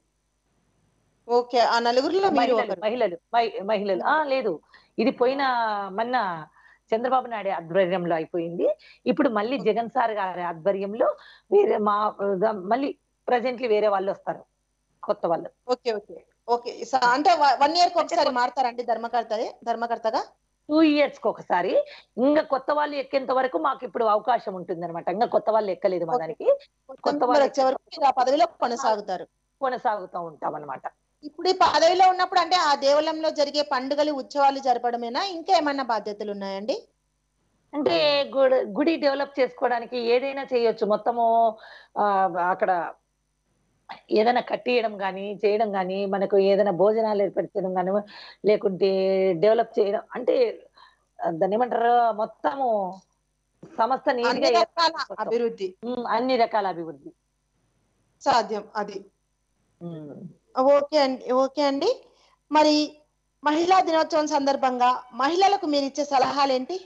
ఓకే ఆ నలుగురిలో మీరు మహిళలు ఒకరు మహిళలు మహి- మహిళలు ఆ లేదు ఇది పోయిన మొన్న చంద్రబాబు నాయుడు ఆధ్వర్యంలో అయిపోయింది ఇప్పుడు మళ్ళీ జగన్ సార్ గారి ఆధ్వర్యంలో వేరే మా మళ్ళీ ప్రజెంట్లీ వేరే వాళ్ళు వస్తారు కొత్త వాళ్ళు ఓకే ఓకే ఓకే స- అంటే వన్ ఇయర్ కి ఒకసారి మారుతారండి ధర్మకర్త ధర్మకర్తగా టూ ఇయర్స్ కి ఒకసారి ఇంకా కొత్త వాళ్ళు ఎక్కేంత వరకు మాకు ఇప్పుడు అవకాశం ఉంటుంది అనమాట ఇంకా కొత్త వాళ్ళు ఎక్కలేదు మా Okay. దానికి కొత్త కొత్త మెంబర్ వాళ్ళు వచ్చే వరకు మీరు ఆ పదవిలో కొనసాగుతారు కొనసాగుతూ ఉంటాం అనమాట ఇప్పుడు ఈ పదవిలో ఉన్నప్పుడు అంటే ఆ దేవాలయంలో జరిగే పండుగలు ఉత్సవాలు జరపడమేనా ఇంకా ఏమైనా బాధ్యతలు ఉన్నాయండి అంటే గుడి గుడి డెవలప్ చేసుకోవడానికి ఏదైనా చేయొచ్చు మొత్తము ఆ, అక్కడ ఏదైనా కట్టియడం కానీ చేయడం కానీ మనకు ఏదైనా భోజనాలు ఏర్పరచడం కానీ లేకుంటే డెవలప్ చేయడం అంటే ఆ, దాన్ని ఏమంటారు మొత్తము సంస్థ నీట్ అన్ని గా రకాల ఏర్పాటు అభివృద్ధి ఉమ్, అన్ని రకాల అభివృద్ధి సాధ్యం అది ఉమ్. ఓకే అండి ఓకే అండి మరి మహిళా దినోత్సవం సందర్భంగా మహిళలకు మీరు ఇచ్చే సలహాలు ఏంటి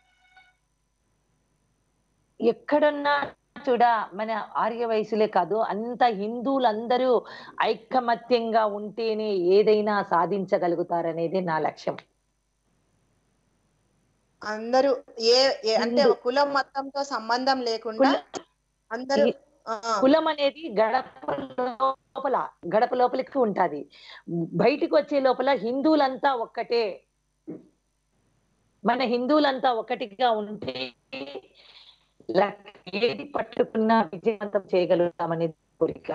ఎక్కడున్నా చూడ మన ఆర్య వయసులే కాదు అంత హిందువులందరూ ఐకమత్యంగా ఉంటేనే ఏదైనా సాధించగలుగుతారనేది నా లక్ష్యం అందరూ ఏ ఏ- అంటే హిందూ. కులం మతంతో సంబంధం లేకుండా కుల- అందరూ ఈ- ఆ, కులం అనేది గడప లోపల గడప లోపలికి ఉంటది బయటికి వచ్చే లోపల హిందువులంతా ఒక్కటే మన హిందువులంతా ఒకటిగా ఉంటే ల- ఏది పట్టుకున్నా విజయవంతం చేయగలుగుతామనేది కోరిక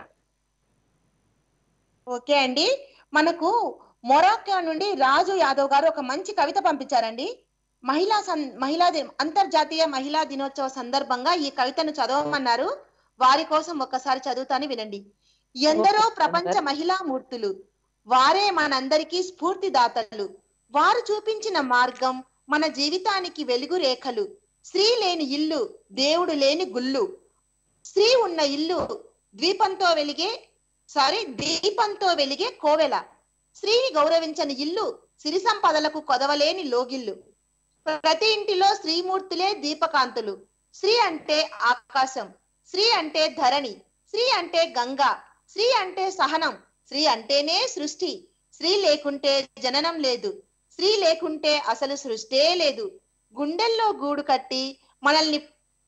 ఓకే అండి మనకు మొరాక్కో నుండి రాజు యాదవ్ గారు ఒక మంచి కవిత పంపించారండి మహిళా సన్ మహిళా ది- అంతర్జాతీయ మహిళా దినోత్సవ సందర్భంగా ఈ కవితను చదవమన్నారు వారి కోసం ఒక్కసారి చదువుతాను వినండి ఎందరో ఓకే, ప్రపంచ అందరు. మహిళా మూర్తులు వారే మనందరికీ స్ఫూర్తిదాతలు వారు చూపించిన మార్గం మన జీవితానికి వెలుగు రేఖలు స్త్రీ లేని ఇల్లు దేవుడు లేని గుళ్ళు స్త్రీ ఉన్న ఇల్లు ద్వీపంతో వెలిగే సారీ దీపంతో వెలిగే కోవెల స్త్రీని గౌరవించని ఇల్లు సిరి సంపదలకు కొదవలేని లోగిల్లు ప్రతి ఇంటిలో స్త్రీమూర్తులే దీపకాంతులు స్త్రీ అంటే ఆకాశం స్త్రీ అంటే ధరణి స్త్రీ అంటే గంగా స్త్రీ అంటే సహనం స్త్రీ అంటేనే సృష్టి స్త్రీ లేకుంటే జననం లేదు స్త్రీ లేకుంటే అసలు సృష్టే లేదు గుండెల్లో గూడు కట్టి మనల్ని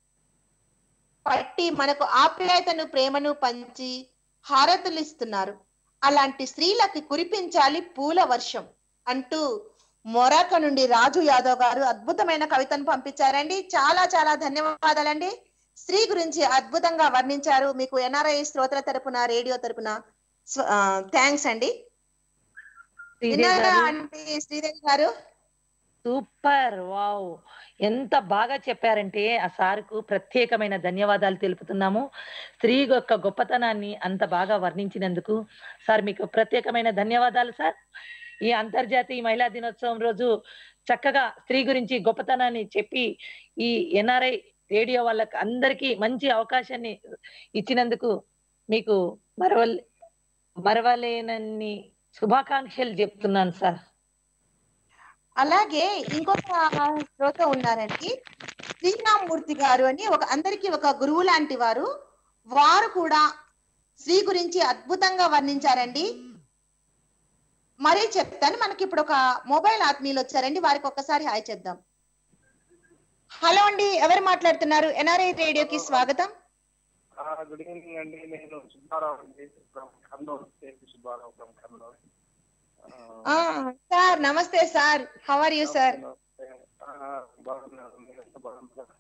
పట్టి మనకు ఆప్యాయతను ప్రేమను పంచి హారతులు ఇస్తున్నారు అలాంటి స్త్రీలకు కురిపించాలి పూల వర్షం అంటూ మొరాక నుండి రాజు యాదవ్ గారు అద్భుతమైన కవితను పంపించారండి చాలా చాలా ధన్యవాదాలండి స్త్రీ గురించి అద్భుతంగా వర్ణించారు మీకు ఎన్ఆర్ఐ శ్రోతల తరపున రేడియో తరపున థ్యాంక్స్ అండి శ్రీదేవి విన్నారా గారు, అంటే శ్రీదేవి గారు సూపర్ వావ్ ఎంత బాగా చెప్పారంటే ఆ సార్కు ప్రత్యేకమైన ధన్యవాదాలు తెలుపుతున్నాము స్త్రీ యొక్క గొప్పతనాన్ని అంత బాగా వర్ణించినందుకు సార్ మీకు ప్రత్యేకమైన ధన్యవాదాలు సార్ ఈ అంతర్జాతీయ మహిళా దినోత్సవం రోజు చక్కగా స్త్రీ గురించి గొప్పతనాన్ని చెప్పి ఈ ఎన్ఆర్ఐ రేడియో వాళ్ళకి అందరికీ మంచి అవకాశాన్ని ఇచ్చినందుకు మీకు మరవలే మరవలేనన్ని శుభాకాంక్షలు చెప్తున్నాను సార్ అలాగే ఇంకొక శ్రోత ఉన్నారండి శ్రీరామూర్తి గారు అని ఒక అందరికి ఒక గురువు లాంటి వారు వారు కూడా శ్రీ గురించి అద్భుతంగా వర్ణించారండి మరీ చెప్తాను మనకి ఇప్పుడు ఒక మొబైల్ ఆత్మీయులు వచ్చారండి వారికి ఒక్కసారి హాయ్ చెప్దాం హలో అండి ఎవరు మాట్లాడుతున్నారు ఎన్ఆర్ఐ రేడియోకి స్వాగతం గుడ్ ఈవినింగ్ అండి నేను సుబ్బారావు అండి from Kurnool KP Subbarao from Kurnool ఆ సార్ నమస్తే sir how are you sir బాగున్నాను మీరు ఎంత బాగున్నారు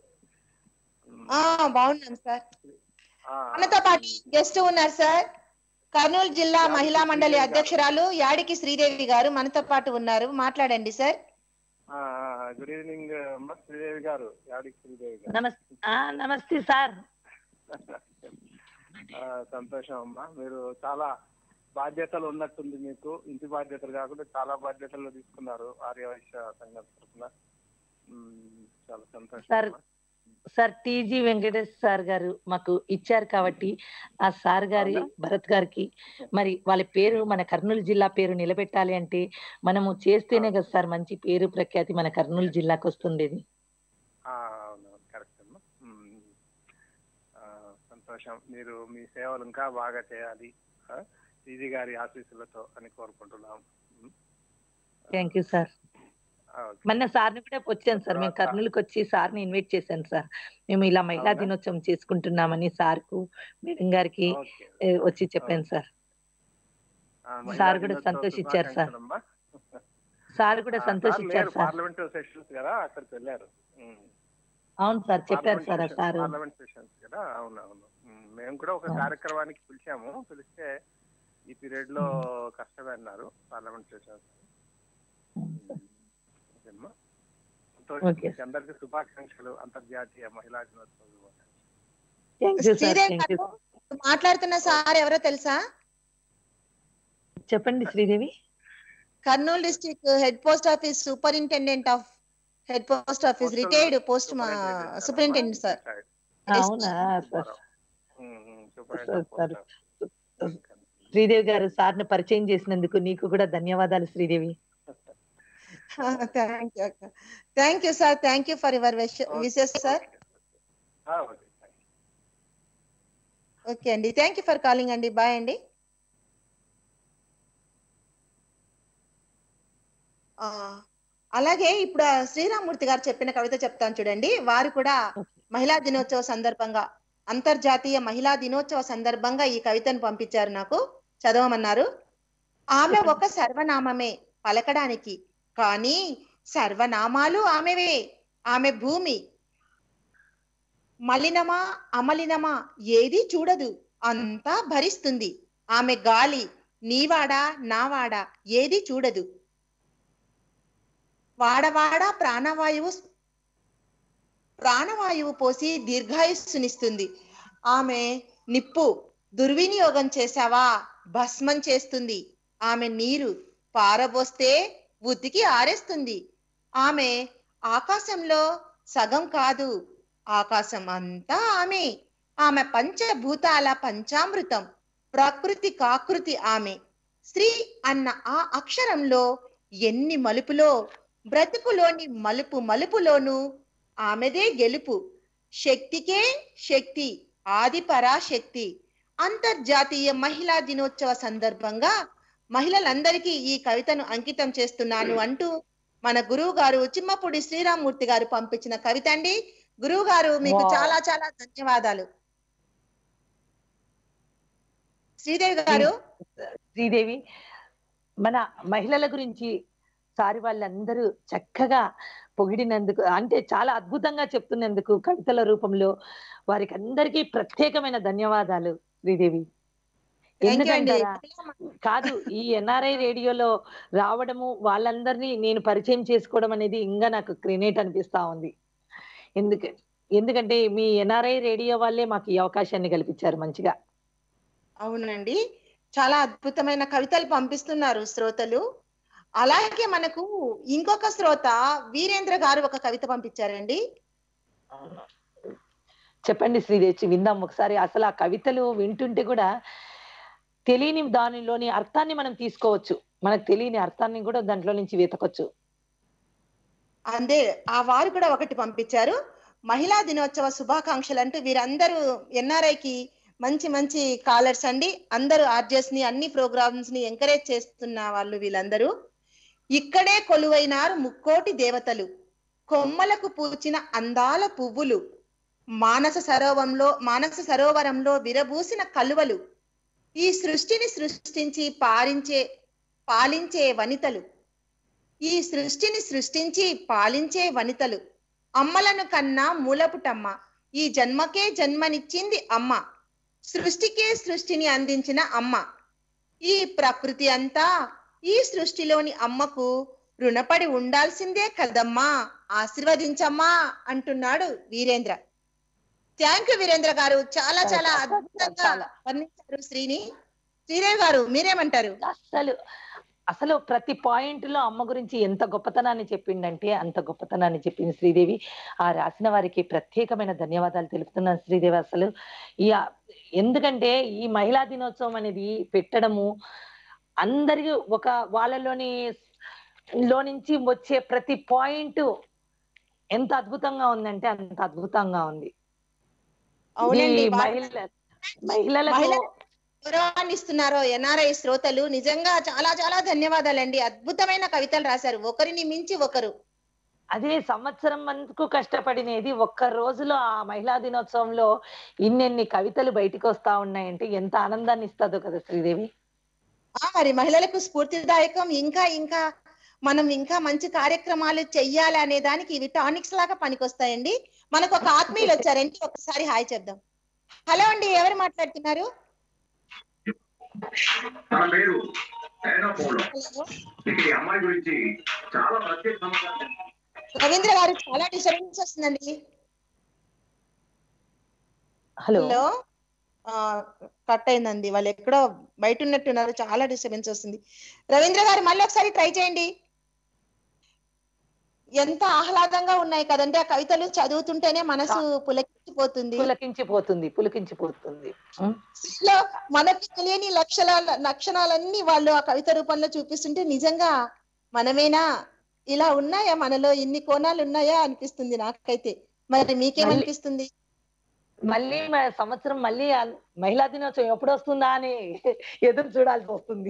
ఆ బాగున్నాం సార్ ఆ, మనతో పాటు గెస్ట్ ఉన్నారు సార్ కర్నూలు జిల్లా మహిళా మండలి అధ్యక్షురాలు యాడికి శ్రీదేవి గారు మనతో పాటు ఉన్నారు మాట్లాడండి సార్ ఆ, గుడ్ ఈవినింగ్ అమ్మ శ్రీదేవి గారు యాడికి శ్రీదేవి గారు నమస్తే ఆ, నమస్తే సార్ ఆ, సంతోషం అమ్మా మీరు చాలా బాధ్యతలు ఉన్నట్టుంది మీకు ఇంటి బాధ్యతలు కాకుండా చాలా బాధ్యతలు తీసుకున్నారు ఆర్యవైశ్య సంఘం తరఫున ఉమ్, చాలా సంతోషం సార్, అమ్మా. సార్ టీజీ వెంకటేష్ సార్ గారు మాకు ఇచ్చారు కాబట్టి ఆ సార్ గారి అవునా? భరత్ గారికి మరి వాళ్ళ పేరు మన కర్నూలు జిల్లా పేరు నిలబెట్టాలి అంటే మనము చేస్తేనే కదా సార్ మంచి పేరు ప్రఖ్యాతి మన కర్నూలు జిల్లాకు వస్తుండేది ఆ, అవునవును కరెక్ట్ అమ్మా ఉమ్. ఆ, సంతోషం మీరు మీ సేవలు ఇంకా బాగా చేయాలి ఆ, ఈజీ గారి ఆశీస్సులతో అని కోరుకుంటున్నాం ఉమ్. థ్యాంక్ యూ సార్ ఆ, ఓకే. మొన్న సార్ని కూడా వచ్చాను సార్ మేము తర్వాత- కర్నూలుకి వచ్చి సార్ని ఇన్వైట్ చేశాను సార్ మేము ఇలా మహిళా అవునా? దినోత్సవం చేసుకుంటున్నామని సార్కు మేడం గారికి ఓకే. ఏ, వచ్చి చెప్పాను సార్ ఆ, మహిళా సార్ కూడా దినోత్సవ సంతోషించారు సార్. శుభాకాంక్షలమ్మా. సార్ కూడా ఆ, సార్ సంతోషించారు లేరు, సార్ పార్లమెంట్ సెషన్స్ కదా అక్కడికి వెళ్ళారు ఉమ్. అవును సార్ చెప్పారు పార్లమెంట్ సార్ ఆ సెషన్- సార్ పార్లమెంట్ సెషన్స్ కదా అవునవును ఉమ్, మేము కూడా ఒక అవును. కార్యక్రమానికి పిలిచాము పిలిస్తే ఈ పీరియడ్ లో కష్టమే అన్నారు పార్లమెంట్ సెషన్స్ ఓకేమ్మా. సంతోషం. ఓకే. మీకు అందరికీ శుభాకాంక్షలు అంతర్జాతీయ మహిళా దినోత్సవ శుభాకాంక్షలు thank you sir Sridevi thank you గారు మాట్లాడుతున్న సార్ ఎవరో తెలుసా చెప్పండి Sridevi Kurnool district head post office superintendent of head post office Postal retired post superintendent superintendent sir అమ్మా. అవునా సార్ సుబ్బారావు. ఉమ్, ఉమ్, superintendent sir, post office. Sridevi గారు సార్ని పరిచయం చేసినందుకు నీకు కూడా ధన్యవాదాలు శ్రీదేవి థ్యాంక్ యూ అక్క thank you sir thank you for your wishes sir ఆ, ఓకే థాంక్స్. ఓకే అండి థ్యాంక్ యూ ఫర్ కాలింగ్ అండి బాయ్ అండి ఆ, అలాగే ఇప్పుడు ఆ శ్రీరామూర్తి గారు చెప్పిన కవిత చెప్తాను చూడండి వారు కూడా మహిళా దినోత్సవ సందర్భంగా అంతర్జాతీయ మహిళా దినోత్సవ సందర్భంగా ఈ కవితను పంపించారు నాకు చదవమన్నారు ఆమె ఒక సర్వనామమే పలకడానికి కానీ సర్వనామాలు ఆమెవే ఆమె భూమి మలినమా అమలినమా ఏది చూడదు అంతా భరిస్తుంది ఆమె గాలి నీవాడా నావాడా ఏది చూడదు వాడవాడ ప్రాణవాయువు ప్రాణవాయువు పోసి దీర్ఘాయుస్సునిస్తుంది ఆమె నిప్పు దుర్వినియోగం చేశావా భస్మం చేస్తుంది ఆమె నీరు పారబోస్తే ఉతికి ఆరేస్తుంది ఆమె ఆకాశంలో సగం కాదు ఆకాశం అంతా ఆమె ఆమె పంచభూతాల పంచామృతం ప్రకృతి కాకృతి ఆమె స్త్రీ అన్న ఆ అక్షరంలో ఎన్ని మలుపులో బ్రతుకులోని మలుపు మలుపులోను ఆమెదే గెలుపు శక్తికే శక్తి ఆది పరాశక్తి అంతర్జాతీయ మహిళా దినోత్సవ సందర్భంగా మహిళలందరికీ ఈ కవితను అంకితం చేస్తున్నాను అంటూ మన గురువు గారు చిమ్మపూడి శ్రీరామూర్తి గారు పంపించిన కవిత అండి గురువు గారు మీకు Wow. చాలా చాలా ధన్యవాదాలు శ్రీదేవి గారు శ్రీదేవి మన మహిళల గురించి సారి వాళ్ళందరూ చక్కగా పొగిడినందుకు అంటే చాలా అద్భుతంగా చెప్తున్నందుకు కవితల రూపంలో వారికి అందరికీ ప్రత్యేకమైన ధన్యవాదాలు శ్రీదేవి థ్యాంక్ యూ అండి ఎందుకంటారా కాదు ఈ ఎన్ఆర్ఐ రేడియోలో రావడము వాళ్ళందరినీ నేను పరిచయం చేసుకోవడం అనేది ఇంకా నాకు క్రినేట్ అనిపిస్తా ఉంది ఎందుకు ఎందుకంటే మీ ఎన్ఆర్ఐ రేడియో వాళ్ళే మాకు ఈ అవకాశాన్ని కల్పించారు మంచిగా అవునండి చాలా అద్భుతమైన కవితలు పంపిస్తున్నారు శ్రోతలు అలాగే మనకు ఇంకొక శ్రోత వీరేంద్ర గారు ఒక కవిత పంపించారండి చెప్పండి శ్రీదేవి విందాం ఒకసారి అసలు ఆ కవితలు వింటుంటే కూడా తెలియని దానిలోని అర్థాన్ని మనం తీసుకోవచ్చు మనకు తెలియని అర్థాన్ని కూడా దాంట్లో నుంచి వెతకొచ్చు అందే ఆ వారు కూడా ఒకటి పంపించారు మహిళా దినోత్సవ శుభాకాంక్షలు అంటూ వీరందరూ ఎన్ఆర్ఐకి మంచి మంచి కాలర్స్ అండి అందరూ ఆర్జెస్ ని అన్ని ప్రోగ్రామ్స్ ని ఎంకరేజ్ చేస్తున్న వాళ్ళు వీళ్ళందరూ ఇక్కడే కొలువైనారు ముక్కోటి దేవతలు కొమ్మలకు పూచిన అందాల పువ్వులు మానస సరోవంలో మానస సరోవరంలో విరబూసిన కలువలు ఈ సృష్టిని సృష్టించి పాలించే పాలించే వనితలు ఈ సృష్టిని సృష్టించి పాలించే వనితలు అమ్మలను కన్నా మూలపుటమ్మ ఈ జన్మకే జన్మనిచ్చింది అమ్మ సృష్టికే సృష్టిని అందించిన అమ్మ ఈ ప్రకృతి అంతా ఈ సృష్టిలోని అమ్మకు రుణపడి ఉండాల్సిందే కదమ్మా ఆశీర్వదించమ్మా అంటున్నాడు వీరేంద్ర థ్యాంక్ యూ వీరేంద్ర గారు చాలా చాలా అద్భుతంగా చాలా. వర్ణించారు శ్రీని శ్రీదేవి గారు మీరేమంటారు అసలు అసలు ప్రతి పాయింట్ లో అమ్మ గురించి ఎంత గొప్పతనాన్ని చెప్పిండంటే అంత గొప్పతనాన్ని చెప్పింది శ్రీదేవి ఆ రాసిన వారికి ప్రత్యేకమైన ధన్యవాదాలు తెలుపుతున్నాను శ్రీదేవి అసలు ఈ ఆ- ఎందుకంటే ఈ మహిళా దినోత్సవం అనేది పెట్టడము అందరికి ఒక వాళ్ళలోని లో నుంచి వచ్చే ప్రతి పాయింట్ ఎంత అద్భుతంగా ఉందంటే అంత అద్భుతంగా ఉంది అవునండి ఈ వాళ్ళ మహిళ మహిళలకు మహిళ- గౌరవాన్ని ఇస్తున్నారో ఎన్ఆర్ఐ శ్రోతలు నిజంగా చాలా చాలా ధన్యవాదాలండి అద్భుతమైన కవితలు రాశారు ఒకరిని మించి ఒకరు అదే సంవత్సరం అంతకు కష్టపడినది ఒక్క రోజులో ఆ మహిళా దినోత్సవంలో ఇన్నెన్ని కవితలు బయటికి వస్తా ఉన్నాయంటే ఎంత ఆనందాన్ని ఇస్తుందో కదా శ్రీదేవి ఆ మరి మహిళలకు స్ఫూర్తిదాయకం ఇంకా ఇంకా మనం ఇంకా మంచి కార్యక్రమాలు చెయ్యాలి అనే దానికి ఇవి టానిక్స్ లాగా పనికొస్తాయండి మనకు ఒక ఆత్మీయులు వచ్చారండి ఒకసారి హాయ్ చెప్దాం హలో అండి ఎవరు మాట్లాడుతున్నారు తన పేరు సైనా పౌలో హలో ఇక్కడ ఈ అమ్మాయి గురించి చాలా ప్రత్యేక సమాచారం రవీంద్ర గారు చాలా డిస్టర్బెన్స్ వస్తుందండి హలో హలో ఆ, కట్ అయిందండి వాళ్ళు ఎక్కడో బయట ఉన్నట్టున్నారు చాలా డిస్టర్బెన్స్ వస్తుంది రవీంద్ర గారు మళ్ళీ ఒకసారి ట్రై చేయండి ఎంత ఆహ్లాదంగా ఉన్నాయి కదండి ఆ కవితలు చదువుతుంటేనే మనసు పులకించిపోతుంది పులకించిపోతుంది పులకించిపోతుంది ఉం? స్త్రీలో మనకు తెలియని లక్షణాల లక్షణాలన్నీ వాళ్ళు ఆ కవిత రూపంలో చూపిస్తుంటే నిజంగా మనమేనా ఇలా ఉన్నాయా మనలో ఇన్ని కోణాలు ఉన్నాయా అనిపిస్తుంది నాకైతే మరి మీకేమనిపిస్తుంది మళ్ళీ మన సంవత్సరం మళ్ళీ ఆ మహిళా దినోత్సవం ఎప్పుడు వస్తుందా అని ఎదురు చూడాల్సి వస్తుంది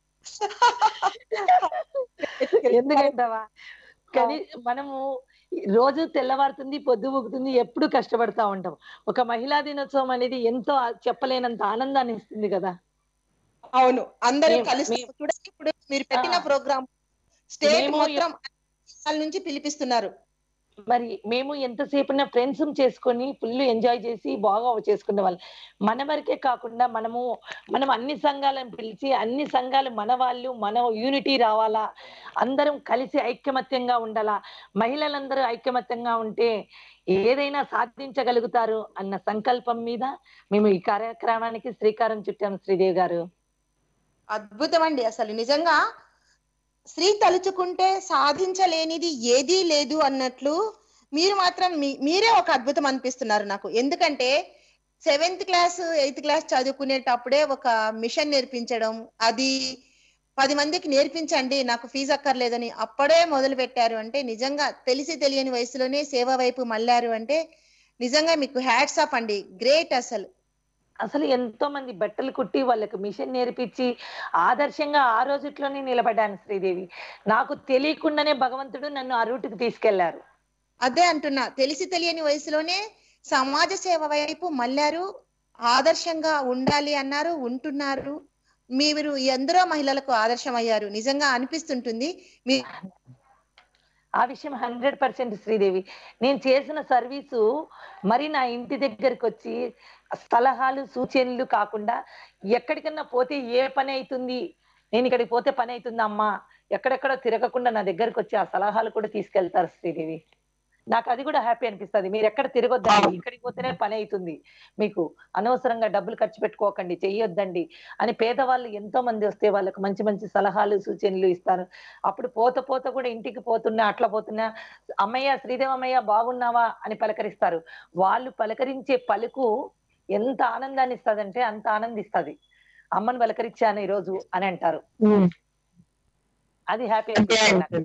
ఎందుకంటావా కానీ మనము రోజు తెల్లవారుతుంది పొద్దు ఊగుతుంది ఎప్పుడు కష్టపడతా ఉంటాం ఒక మహిళా దినోత్సవం అనేది ఎంతో ఆ- చెప్పలేనంత ఆనందాన్ని ఇస్తుంది కదా అవును అందరూ మేము- కలిసి మేము- చూడండి ఇప్పుడు మీరు పెట్టిన ఆ. ప్రోగ్రామ్ స్టేట్ మేము మొత్తం అన్ని దేశాల నుంచి పిలిపిస్తున్నారు మరి మేము ఎంతసేపు ఫ్రెండ్స్ చేసుకొని ఫుల్ ఎంజాయ్ చేసి బాగా చేసుకునే వాళ్ళం మన వరకే కాకుండా మనము మనం అన్ని సంఘాలను పిలిచి అన్ని సంఘాలు మన వాళ్ళు మన యూనిటీ రావాలా అందరం కలిసి ఐక్యమత్యంగా ఉండాలా మహిళలందరూ ఐక్యమత్యంగా ఉంటే ఏదైనా సాధించగలుగుతారు అన్న సంకల్పం మీద మేము ఈ కార్యక్రమానికి శ్రీకారం చుట్టాం శ్రీదేవి గారు అద్భుతం అండి అసలు నిజంగా స్త్రీ తలుచుకుంటే సాధించలేనిది ఏదీ లేదు అన్నట్లు మీరు మాత్రం మీ- మీరే ఒక అద్భుతం అనిపిస్తున్నారు నాకు ఎందుకంటే సెవెంత్ క్లాస్ ఎయిత్ క్లాస్ చదువుకునేటప్పుడే ఒక మిషన్ నేర్పించడం అది పది మందికి నేర్పించండి నాకు ఫీజు అక్కర్లేదని అప్పుడే మొదలు పెట్టారు అంటే నిజంగా తెలిసి తెలియని వయసులోనే సేవ వైపు మళ్ళారు అంటే నిజంగా మీకు హ్యాట్స్ ఆఫ్ అండి గ్రేట్ అసలు అసలు ఎంతో మంది బట్టలు కుట్టి వాళ్ళకి మిషన్ నేర్పించి ఆదర్శంగా ఆ రోజుట్లోనే నిలబడ్డాను శ్రీదేవి నాకు తెలియకుండానే భగవంతుడు నన్ను ఆ రూటుకి తీసుకెళ్లారు అదే అంటున్నా తెలిసి తెలియని వయసులోనే సమాజ సేవ వైపు మళ్ళారు ఆదర్శంగా ఉండాలి అన్నారు ఉంటున్నారు మీరు ఎందరో మహిళలకు ఆదర్శం అయ్యారు నిజంగా అనిపిస్తుంటుంది మీ ఆ విషయం హండ్రెడ్ పర్సెంట్ శ్రీదేవి నేను చేసిన సర్వీసు మరి నా ఇంటి దగ్గరికి వచ్చి సలహాలు సూచనలు కాకుండా ఎక్కడికన్నా పోతే ఏ పని అవుతుంది నేను ఇక్కడికి పోతే పని అవుతుంది అమ్మా ఎక్కడెక్కడో తిరగకుండా నా దగ్గరికి వచ్చి ఆ సలహాలు కూడా తీసుకెళ్తారు శ్రీదేవి నాకు అది కూడా హ్యాపీ అనిపిస్తది మీరు ఎక్కడ తిరగొద్దండి ఇక్కడికి పోతేనే పని అవుతుంది మీకు అనవసరంగా డబ్బులు ఖర్చు పెట్టుకోకండి చెయ్యొద్దండి అని పేదవాళ్ళు ఎంతో మంది వస్తే వాళ్ళకు మంచి మంచి సలహాలు సూచనలు ఇస్తారు అప్పుడు పోత పోత కూడా ఇంటికి పోతున్నా అట్లా పోతున్నా అమ్మయ్య శ్రీదేవమ్మయ్య బాగున్నావా అని పలకరిస్తారు వాళ్ళు పలకరించే పలుకు ఎంత ఆనందాన్ని ఇస్తదంటే అంత ఆనందిస్తది అమ్మని పలకరించాను ఈ రోజు అని అంటారు అది హ్యాపీ అంతే ఉంటుంది.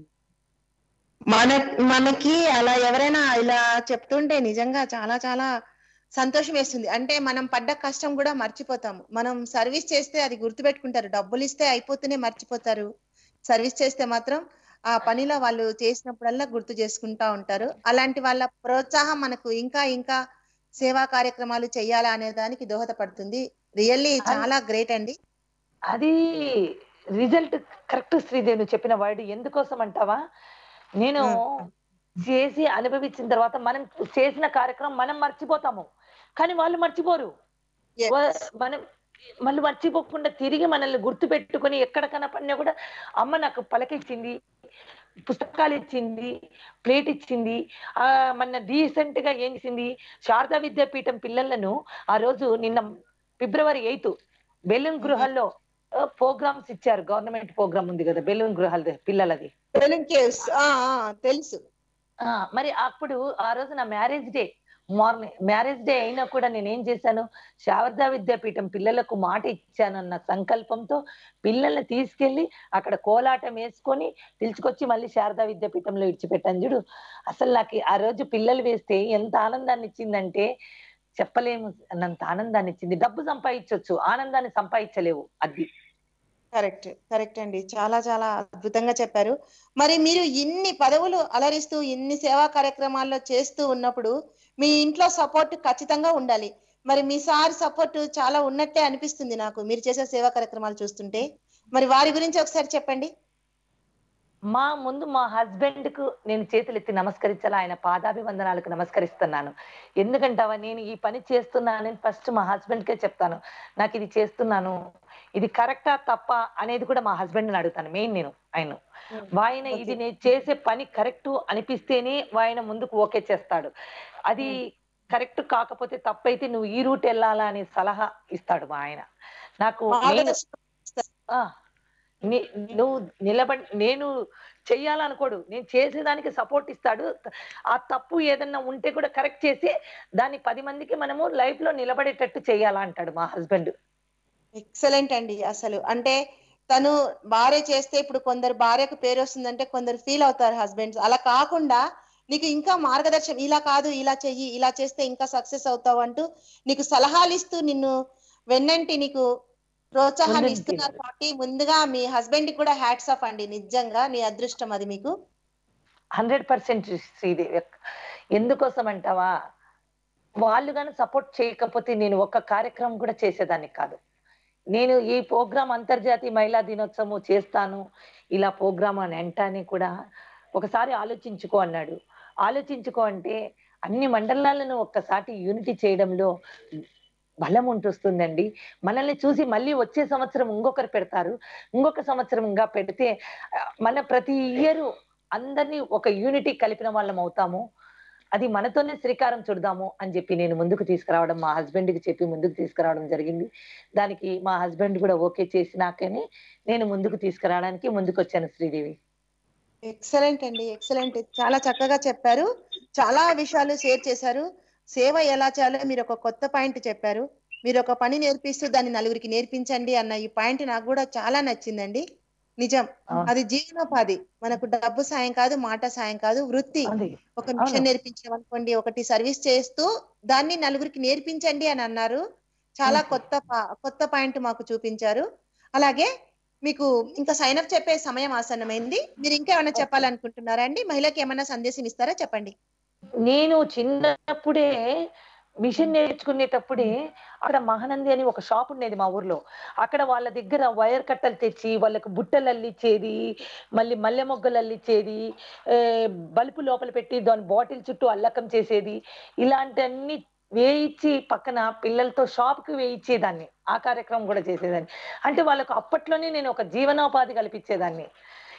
మన మనకి అలా ఎవరైనా ఇలా చెప్తుంటే నిజంగా చాలా చాలా సంతోషం వేస్తుంది అంటే మనం పడ్డ కష్టం కూడా మర్చిపోతాము మనం సర్వీస్ చేస్తే అది గుర్తుపెట్టుకుంటారు డబ్బులు ఇస్తే అయిపోతూనే మర్చిపోతారు సర్వీస్ చేస్తే మాత్రం ఆ పనిలో వాళ్ళు చేసినప్పుడల్లా గుర్తు చేసుకుంటా ఉంటారు అలాంటి వాళ్ళ ప్రోత్సాహం మనకు ఇంకా ఇంకా సేవా కార్యక్రమాలు చేయాలా అనే దానికి దోహదపడుతుంది రియల్లీ చాలా గ్రేట్ అండి అది రిజల్ట్ కరెక్ట్ శ్రీదేవి నువ్వు చెప్పిన వర్డ్ ఎందుకోసం అంటావా నేను చేసి అనుభవించిన తర్వాత మనం చేసిన కార్యక్రమం మనం మర్చిపోతాము కానీ వాళ్ళు మర్చిపోరు Yes. వా- మనం మళ్ళీ మర్చిపోకుండా తిరిగి మనల్ని గుర్తు పెట్టుకొని ఎక్కడ కనపడినా కూడా అమ్మ నాకు పలకిచ్చింది పుస్తకాలు ఇచ్చింది ప్లేట్ ఇచ్చింది ఆ మన డీసెంట్ గా ఏం చేసింది శారదా విద్యాపీఠం పిల్లలను ఆ రోజు నిన్న ఫిబ్రవరి ఎయిత్ బెలూన్ గృహాల్లో ప్రోగ్రామ్స్ ఇచ్చారు గవర్నమెంట్ ప్రోగ్రామ్ ఉంది కదా బెలూన్ గృహాలది పిల్లలది బెలూన్ కేవ్స్ తెలుసు ఆ మరి అప్పుడు ఆ రోజు నా marriage day morning marriage day అయినా కూడా నేను ఏం చేశాను శారదా విద్యాపీఠం పిల్లలకు మాట ఇచ్చాను అన్న సంకల్పంతో పిల్లల్ని తీసుకెళ్లి అక్కడ కోలాటం వేసుకొని పిలుచుకొచ్చి మళ్ళీ శారదా విద్యాపీఠంలో ఇడిచిపెట్టాను చూడు అసలు నాకు ఆ రోజు పిల్లలు వేస్తే ఎంత ఆనందాన్ని ఇచ్చిందంటే చెప్పలేము అన్నంత ఆనందాన్ని ఇచ్చింది డబ్బు సంపాదించవచ్చు ఆనందాన్ని సంపాదించలేవు అది కరెక్ట్ కరెక్ట్ అండి చాలా చాలా అద్భుతంగా చెప్పారు మరి మీరు ఇన్ని పదవులు అలరిస్తూ ఇన్ని సేవా కార్యక్రమాల్లో చేస్తూ ఉన్నప్పుడు మీ ఇంట్లో సపోర్ట్ ఖచ్చితంగా ఉండాలి మరి మీ సార్ సపోర్ట్ చాలా ఉన్నట్టే అనిపిస్తుంది నాకు మీరు చేసే సేవా కార్యక్రమాలు చూస్తుంటే మరి వారి గురించి ఒకసారి చెప్పండి మా ముందు మా హస్బెండ్ కు నేను చేతులు ఎత్తి నమస్కరించాలి ఆయన పాదాభివందనాలకు నమస్కరిస్తున్నాను ఎందుకంటావా నేను ఈ పని చేస్తున్నానని ఫస్ట్ మా హస్బెండ్ కే చెప్తాను నాకు ఇది చేస్తున్నాను ఇది కరెక్టా తప్ప అనేది కూడా మా హస్బెండ్ అడుగుతాను మెయిన్ నేను ఆయన ఆయన ఇది నేను చేసే పని కరెక్ట్ అనిపిస్తేనే ఆయన ముందుకు ఓకే చేస్తాడు అది కరెక్ట్ కాకపోతే తప్పైతే నువ్వు ఈ రూట్ వెళ్ళాలా అనే సలహా ఇస్తాడు మా ఆయన నాకు నేను మార్గదర్శనం ఆ, నీ- నువ్వు నిలబడి నేను చెయ్యాలనుకోడు నేను చేసేదానికి సపోర్ట్ ఇస్తాడు ఆ తప్పు ఏదన్నా ఉంటే కూడా కరెక్ట్ చేసి దాన్ని పది మందికి మనము లైఫ్ లో నిలబడేటట్టు చెయ్యాలా అంటాడు మా హస్బెండ్ ఎక్సలెంట్ అండి అసలు అంటే తను భార్య చేస్తే ఇప్పుడు కొందరు భార్యకు పేరు వస్తుందంటే కొందరు ఫీల్ అవుతారు హస్బెండ్స్ అలా కాకుండా నీకు ఇంకా మార్గదర్శనం ఇలా కాదు ఇలా చెయ్యి ఇలా చేస్తే ఇంకా సక్సెస్ అవుతావు అంటూ నీకు సలహాలు ఇస్తూ నిన్ను వెన్నంటి నీకు ప్రోత్సాహాన్ని ముందుండి. ఇస్తున్నారు కాబట్టి ముందుగా మీ హస్బెండ్ కూడా హ్యాట్స్ ఆఫ్ అండి నిజంగా నీ అదృష్టం అది మీకు హండ్రెడ్ పర్సెంట్ శ్రీదేవి ఎందుకోసం అంటావా వాళ్ళు కానీ సపోర్ట్ చేయకపోతే నేను ఒక్క కార్యక్రమం కూడా చేసేదాన్ని కాదు నేను ఈ ప్రోగ్రాం అంతర్జాతీయ మహిళా దినోత్సవం చేస్తాను ఇలా ప్రోగ్రామ్ అని అంటానే కూడా ఒకసారి ఆలోచించుకో అన్నాడు ఆలోచించుకో అంటే అన్ని మండలాలను ఒక్కసారి యూనిటీ చేయడంలో బలం ఉంటుందండి మనల్ని చూసి మళ్ళీ వచ్చే సంవత్సరం ఇంకొకరు పెడతారు ఇంకొక సంవత్సరం ఇంకా పెడితే ఆ, మన ప్రతి ఇయర్ అందరినీ ఒక యూనిటీ కలిపిన వాళ్ళం అవుతాము అది మనతోనే శ్రీకారం చుడదాము అని చెప్పి నేను ముందుకు తీసుకురావడం మా హస్బెండ్ కి చెప్పి ముందుకు తీసుకురావడం జరిగింది దానికి మా హస్బెండ్ కూడా ఓకే చేసినాకనే నేను ముందుకు తీసుకురావడానికి ముందుకు వచ్చాను శ్రీదేవి ఎక్సలెంట్ అండి ఎక్సలెంట్ చాలా చక్కగా చెప్పారు చాలా విషయాలు షేర్ చేశారు సేవ ఎలా చేయాలో మీరు ఒక కొత్త పాయింట్ చెప్పారు మీరు ఒక పని నేర్పిస్తూ దాన్ని నలుగురికి నేర్పించండి అన్న ఈ పాయింట్ నాకు కూడా చాలా నచ్చిందండి నిజం అవును. అది జీవనోపాధి మనకు డబ్బు సాయం కాదు మాట సాయం కాదు వృత్తి అది ఒక మిషన్ అవును. నేర్పించామనుకోండి ఒకటి సర్వీస్ చేస్తూ దాన్ని నలుగురికి నేర్పించండి అని అన్నారు చాలా Mhm. కొత్త పా- కొత్త పాయింట్ మాకు చూపించారు అలాగే మీకు ఇంకా సైన్ అప్ చెప్పే సమయం ఆసన్నమైంది మీరు ఇంకా ఏమైనా చెప్పాలనుకుంటున్నారా అండి మహిళకి ఏమైనా సందేశం ఇస్తారా చెప్పండి నేను చిన్నప్పుడే మిషన్ నేర్చుకునేటప్పుడే అక్కడ మహానంది అని ఒక షాప్ ఉండేది మా ఊర్లో అక్కడ వాళ్ళ దగ్గర వైర్ కట్టలు తెచ్చి వాళ్ళకు బుట్టలు అల్లిచ్చేది మళ్ళీ మల్లె మొగ్గలు అల్లిచ్చేది ఏ, బల్బు లోపల పెట్టి దాని బాటిల్ చుట్టూ అల్లకం చేసేది ఇలాంటివన్నీ వేయించి పక్కన పిల్లలతో షాప్ కి వేయించేదాన్ని ఆ కార్యక్రమం కూడా చేసేదాన్ని అంటే వాళ్ళకు అప్పట్లోనే నేను ఒక జీవనోపాధి కల్పించేదాన్ని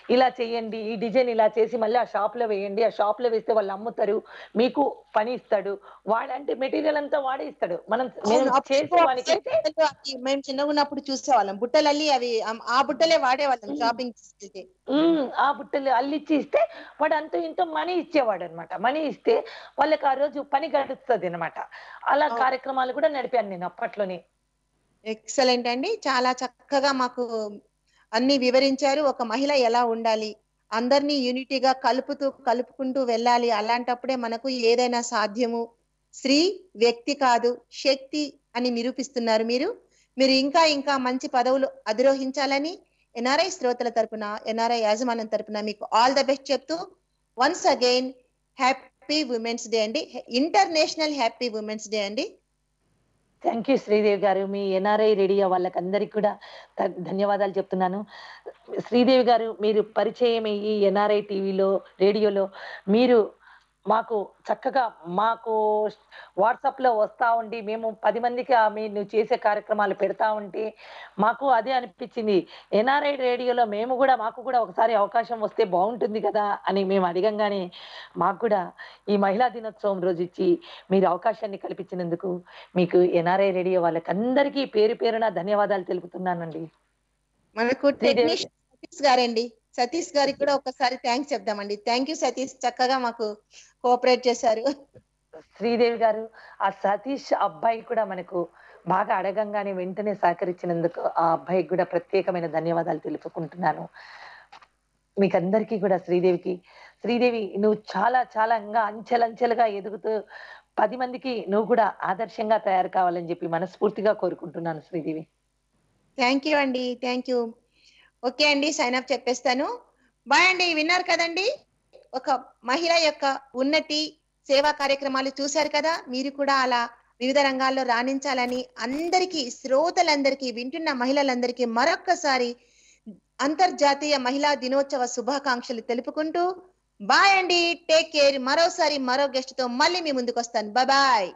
ఇలా చేయండి ఈ డిజైన్ ఇలా చేసి మళ్ళీ ఆ షాప్ లో వేయండి ఆ షాప్ లో వేస్తే వాళ్ళు అమ్ముతారు మీకు పని ఇస్తాడు వాడంటే మెటీరియల్ అంతా వాడే ఇస్తాడు మనం మేము అవును, అప్పుడు చేసే వానికైతే బుట్టలు అవి మేము చిన్నగా ఉన్నప్పుడు చూసేవాళ్ళం బుట్టలు అల్లి అవి ఆ- ఆ బుట్టలే వాడేవాళ్ళం షాపింగ్ వెళ్తే ఉమ్, ఆ బుట్టలు అల్లిచ్చి ఇస్తే వాడు అంత ఇంత మనీ ఇచ్చేవాడు అనమాట మనీ ఇస్తే వాళ్ళకి ఆ రోజు పని గడుస్తుంది అనమాట అలా అవును. కార్యక్రమాలు కూడా నడిపాను నేను అప్పట్లోనే ఎక్సలెంట్ అండి చాలా చక్కగా మాకు అన్ని వివరించారు ఒక మహిళ ఎలా ఉండాలి అందరినీ యూనిటీగా కలుపుతూ కలుపుకుంటూ వెళ్ళాలి అలాంటప్పుడే మనకు ఏదైనా సాధ్యము స్త్రీ వ్యక్తి కాదు శక్తి అని నిరూపిస్తున్నారు మీరు మీరు ఇంకా ఇంకా మంచి పదవులు అధిరోహించాలని ఎన్ఆర్ఐ శ్రోతల తరపున ఎన్ఆర్ఐ యాజమాన్యం తరపున మీకు ఆల్ ద బెస్ట్ చెప్తూ once again happy women's day అండి ఇంటర్నేషనల్ హ్యాపీ ఉమెన్స్ డే అండి థ్యాంక్ యూ శ్రీదేవి గారు మీ ఎన్ఆర్ఐ రేడియో వాళ్ళకందరికి కూడా ధ- ధన్యవాదాలు చెప్తున్నాను శ్రీదేవి గారు మీరు పరిచయం అయ్యి ఎన్ఆర్ఐ టీవీలో రేడియోలో మీరు మాకు చక్కగా మాకు వాట్సాప్ లో వస్తా ఉండి మేము పది మందికి ఆ మీ నువ్వు చేసే కార్యక్రమాలు పెడతా ఉంటే మాకు అదే అనిపించింది ఎన్ఆర్ఐ రేడియోలో మేము కూడా మాకు కూడా ఒకసారి అవకాశం వస్తే బాగుంటుంది కదా అని మేము అడగంగానే మాకు కూడా ఈ మహిళా దినోత్సవం రోజు ఇచ్చి మీరు అవకాశాన్ని కల్పించినందుకు మీకు ఎన్ఆర్ఐ రేడియో వాళ్ళకందరికీ పేరు పేరున ధన్యవాదాలు తెలుపుతున్నానండి మనకు శ్రీదేవి. టెక్నీషియన్ సతీష్ గారండి సతీష్ గారికి కూడా ఒకసారి థ్యాంక్స్ చెప్దామండి థ్యాంక్ యూ సతీష్ చక్కగా మాకు కోఆపరేట్ చేశారు శ్రీదేవి గారు ఆ సతీష్ అబ్బాయి కూడా మనకు బాగా అడగంగానే వెంటనే సహకరించినందుకు ఆ అబ్బాయికి కూడా ప్రత్యేకమైన ధన్యవాదాలు తెలుపుకుంటున్నాను మీకు అందరికీ కూడా శ్రీదేవికి శ్రీదేవి నువ్వు చాలా చాలా ఇంకా అంచెలంచెలుగా ఎదుగుతూ పది మందికి నువ్వు కూడా ఆదర్శంగా తయారు కావాలని చెప్పి మనస్ఫూర్తిగా కోరుకుంటున్నాను శ్రీదేవి థ్యాంక్ యూ అండి థ్యాంక్ యూ ఓకే అండి సైన్ అప్ చెప్పేస్తాను బాయ్ అండి విన్నారు కదండి ఒక మహిళ యొక్క ఉన్నతి సేవా కార్యక్రమాలు చూశారు కదా మీరు కూడా అలా వివిధ రంగాల్లో రాణించాలని అందరికీ శ్రోతలందరికీ వింటున్న మహిళలందరికీ మరొక్కసారి అంతర్జాతీయ మహిళా దినోత్సవ శుభాకాంక్షలు తెలుపుకుంటూ బాయ్ అండి టేక్ కేర్ మరోసారి మరో గెస్ట్ తో మళ్ళీ మీ ముందుకు వస్తాను బాయ్